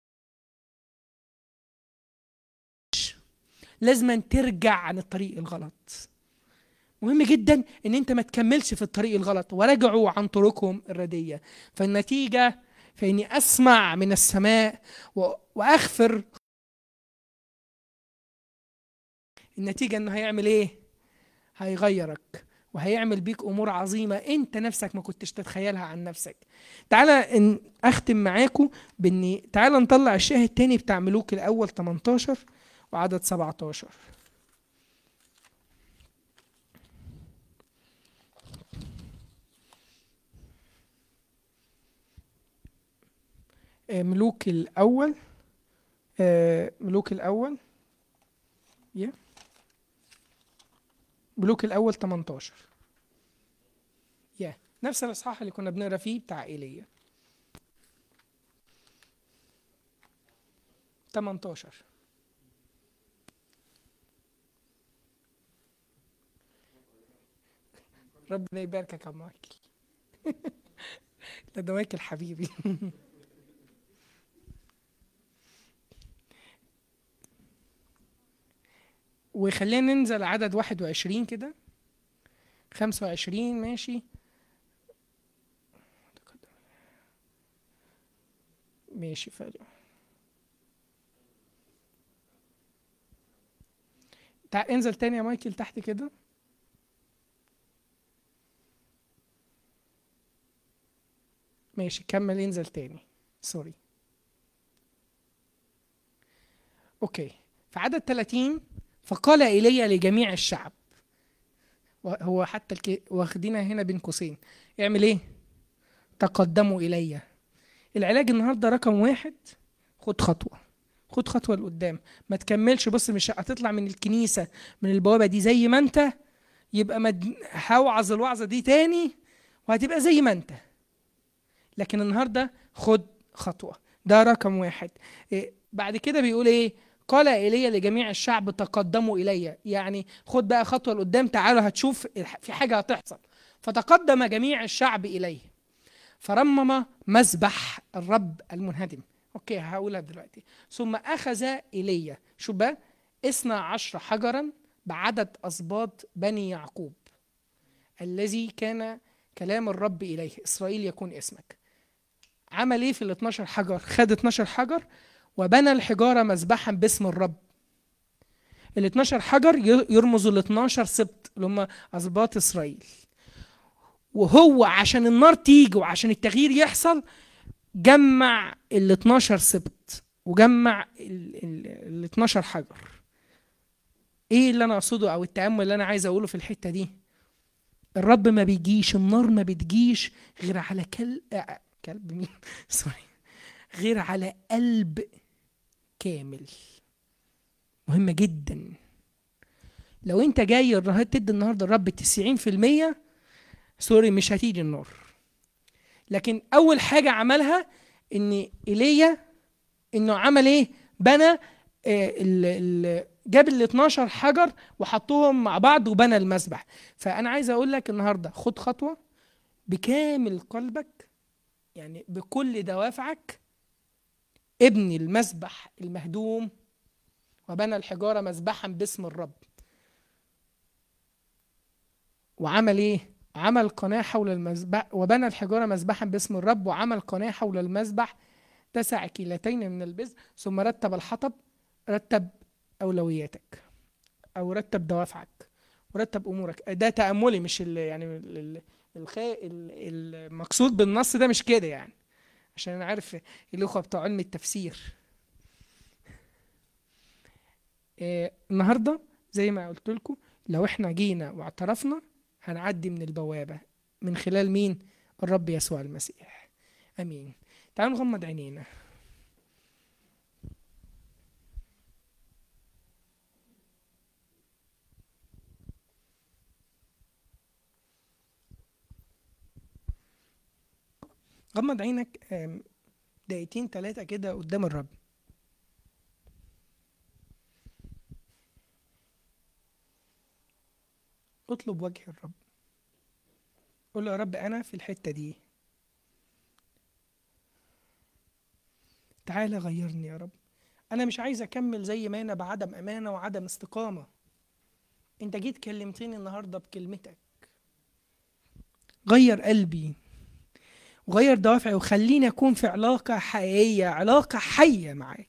لازم ترجع عن الطريق الغلط مهم جدا ان انت ما تكملش في الطريق الغلط ورجعوا عن طرقهم الردية فالنتيجة فاني اسمع من السماء و- واغفر النتيجة انه هيعمل ايه هيغيرك وهيعمل بيك امور عظيمه انت نفسك ما كنتش تتخيلها عن نفسك تعالى إن اختم معاكم باني تعالى نطلع الشاهد التاني بتاع ملوك الاول 18 وعدد 17 آه، ملوك الاول آه، ملوك الاول يا ملوك الاول 18 يا نفس الاصحاح اللي كنا بنقرا فيه بتاع ايليا 18 ربنا يباركك يا مايكل لا ده مايكل حبيبي وخلينا ننزل عدد 21 كده 25 ماشي ماشي فرق تع... انزل تاني يا مايكل تحت كده ماشي كمل انزل تاني سوري اوكي في عدد 30 فقال ايليا لجميع الشعب هو حتى الك... واخدينها هنا بين قوسين اعمل ايه تقدموا الي العلاج النهارده رقم واحد خد خطوه خد خطوه لقدام ما تكملش بص مش هتطلع من الكنيسه من البوابه دي زي ما انت يبقى مد... هوعظ الوعظه دي تاني وهتبقى زي ما انت لكن النهارده خد خطوه ده رقم واحد إيه بعد كده بيقول ايه قال ايليا لجميع الشعب تقدموا الي يعني خد بقى خطوه لقدام تعالوا هتشوف في حاجه هتحصل فتقدم جميع الشعب اليه فرمم مذبح الرب المنهدم اوكي هقولها دلوقتي ثم اخذ ايليا شوف بقى اثنا عشر حجرا بعدد اسباط بني يعقوب الذي كان كلام الرب اليه اسرائيل يكون اسمك عمل ايه في ال 12 حجر خد 12 حجر وبنى الحجاره مذبحا باسم الرب ال 12 حجر يرمزوا ل 12 سبط اللي هم اسباط اسرائيل وهو عشان النار تيجي وعشان التغيير يحصل جمع ال 12 سبط وجمع ال 12 حجر ايه اللي انا اقصده او التامل اللي انا عايز اقوله في الحته دي الرب ما بيجيش النار ما بتجيش غير على كل كلب مين سوري غير على قلب كامل مهمة جدا لو انت جاي تدي النهارده الرب 90% سوري مش هتيجي النار لكن اول حاجة عملها ان ايليا انه عمل ايه بنى آه ال ال جاب ال 12 حجر وحطهم مع بعض وبنى المسبح فانا عايز اقول لك النهارده خد خطوه بكامل قلبك يعني بكل دوافعك ابني المسبح المهدوم وبنى الحجاره مذبحا باسم الرب وعمل ايه عمل قناه حول المذبح وبنى الحجاره مذبحا باسم الرب وعمل قناه حول المذبح تسع كيلتين من البذر ثم رتب الحطب رتب اولوياتك او رتب دوافعك ورتب امورك ده تاملي مش ال يعني ال- ال- الخ... ال- المقصود بالنص ده مش كده يعني عشان انا عارف الاخوه بتوع علم التفسير آه، النهارده زي ما قلت لكم لو احنا جينا واعترفنا هنعدي من البوابه من خلال مين الرب يسوع المسيح امين تعالوا نغمض عينينا غمض عينك آم، دقيقتين ثلاثة كده قدام الرب اطلب وجه الرب قول له يا رب أنا في الحتة دي تعالى غيرني يا رب أنا مش عايز أكمل زي ما أنا بعدم أمانة وعدم استقامة أنت جيت كلمتني النهاردة بكلمتك غير قلبي وغير دوافعي وخليني أكون في علاقة حقيقية علاقة حية معاك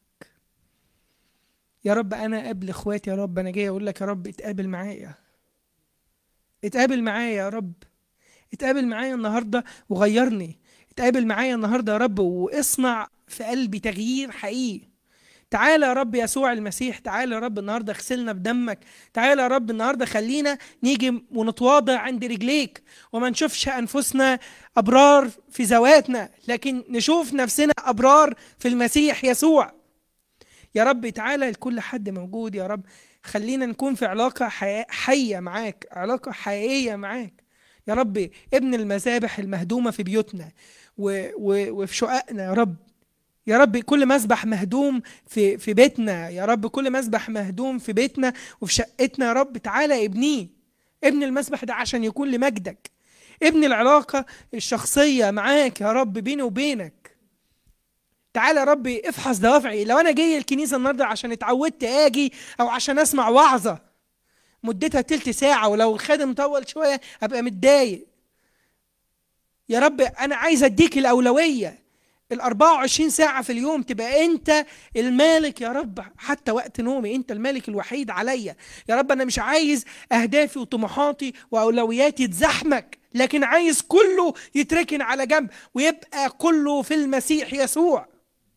يا رب أنا قبل إخواتي يا رب أنا جاي أقول لك يا رب اتقابل معايا اتقابل معايا يا رب اتقابل معايا النهارده وغيرني اتقابل معايا النهارده يا رب واصنع في قلبي تغيير حقيقي تعالى يا رب يسوع المسيح تعالى يا رب النهارده اغسلنا بدمك تعالى يا رب النهارده خلينا نيجي ونتواضع عند رجليك وما نشوفش انفسنا ابرار في ذواتنا لكن نشوف نفسنا ابرار في المسيح يسوع يا رب تعالى لكل حد موجود يا رب خلينا نكون في علاقة حي- حية معاك علاقة حقيقية معاك يا رب ابن المذابح المهدومة في بيوتنا و و وفي شققنا يا رب يا رب كل مسبح مهدوم في في بيتنا يا رب كل مسبح مهدوم في بيتنا وفي شقتنا يا رب تعالى ابنيه ابن المسبح ده عشان يكون لمجدك ابن العلاقة الشخصية معاك يا رب بيني وبينك تعالى يا رب افحص دوافعي لو انا جاي الكنيسه النهارده عشان اتعودت اجي او عشان اسمع وعظه مدتها تلت ساعه ولو الخادم طول شويه ابقى متضايق يا رب انا عايز اديك الاولويه ال 24 ساعة في اليوم تبقى أنت المالك يا رب حتى وقت نومي أنت المالك الوحيد عليا يا رب أنا مش عايز أهدافي وطموحاتي وأولوياتي تزحمك لكن عايز كله يتركن على جنب ويبقى كله في المسيح يسوع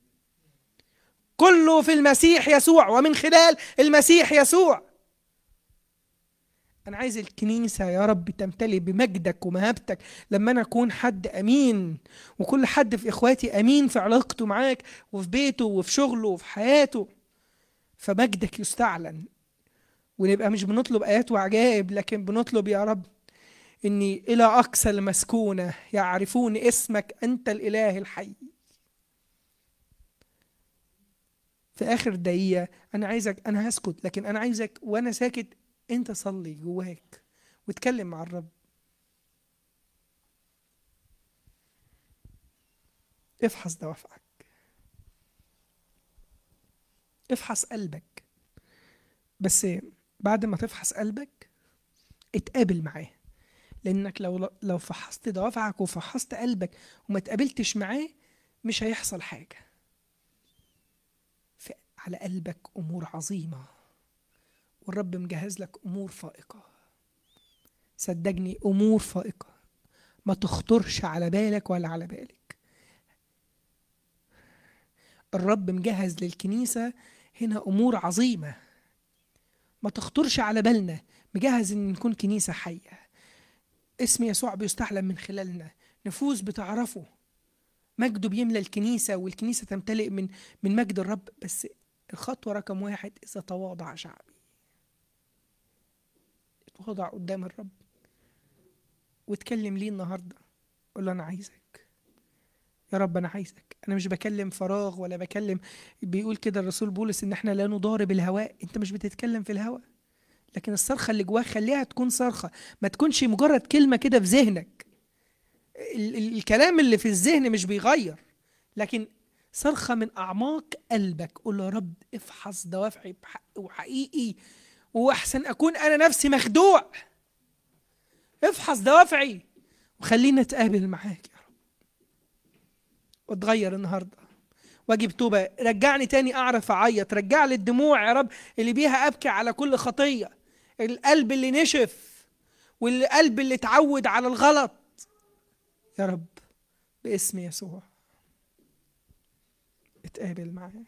كله في المسيح يسوع ومن خلال المسيح يسوع أنا عايز الكنيسة يا رب تمتلي بمجدك ومهابتك لما أنا أكون حد أمين وكل حد في إخواتي أمين في علاقته معاك وفي بيته وفي شغله وفي حياته فمجدك يستعلن ونبقى مش بنطلب آيات وعجائب لكن بنطلب يا رب إني إلى أقصى المسكونة يعرفون اسمك أنت الإله الحي في آخر دقيقة أنا عايزك أنا هسكت لكن أنا عايزك وأنا ساكت أنت صلي جواك واتكلم مع الرب افحص دوافعك افحص قلبك بس بعد ما تفحص قلبك اتقابل معاه لانك لو لو فحصت دوافعك وفحصت قلبك وما تقابلتش معاه مش هيحصل حاجه في على قلبك امور عظيمه والرب مجهز لك امور فائقه صدقني امور فائقه ما تخطرش على بالك ولا على بالك الرب مجهز للكنيسه هنا امور عظيمه ما تخطرش على بالنا مجهز ان نكون كنيسه حيه اسم يسوع بيستعلن من خلالنا نفوس بتعرفه مجده بيملى الكنيسه والكنيسه تمتلئ من من مجد الرب بس الخطوه رقم واحد اذا تواضع شعبي اتواضع قدام الرب واتكلم ليه النهارده قول له انا عايزك يا رب انا عايزك انا مش بكلم فراغ ولا بكلم بيقول كده الرسول بولس ان احنا لا نضارب الهواء انت مش بتتكلم في الهواء لكن الصرخه اللي جواك خليها تكون صرخه ما تكونش مجرد كلمه كده في ذهنك ال- ال- الكلام اللي في الذهن مش بيغير لكن صرخة من أعماق قلبك قول يا رب افحص دوافعي بحق وحقيقي وأحسن أكون أنا نفسي مخدوع افحص دوافعي وخلينا نتقابل معاك يا رب واتغير النهارده واجب توبه رجعني تاني اعرف اعيط رجع لي الدموع يا رب اللي بيها ابكي على كل خطيه القلب اللي نشف والقلب اللي اتعود على الغلط يا رب باسم يسوع اتقابل معاه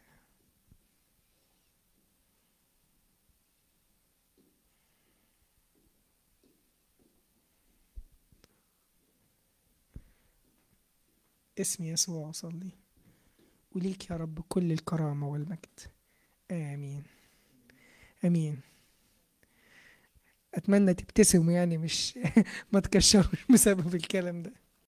اسم يسوع صلي وليك يا رب كل الكرامة والمجد آمين آمين أتمنى تبتسموا يعني مش ما تكشروش بسبب الكلام ده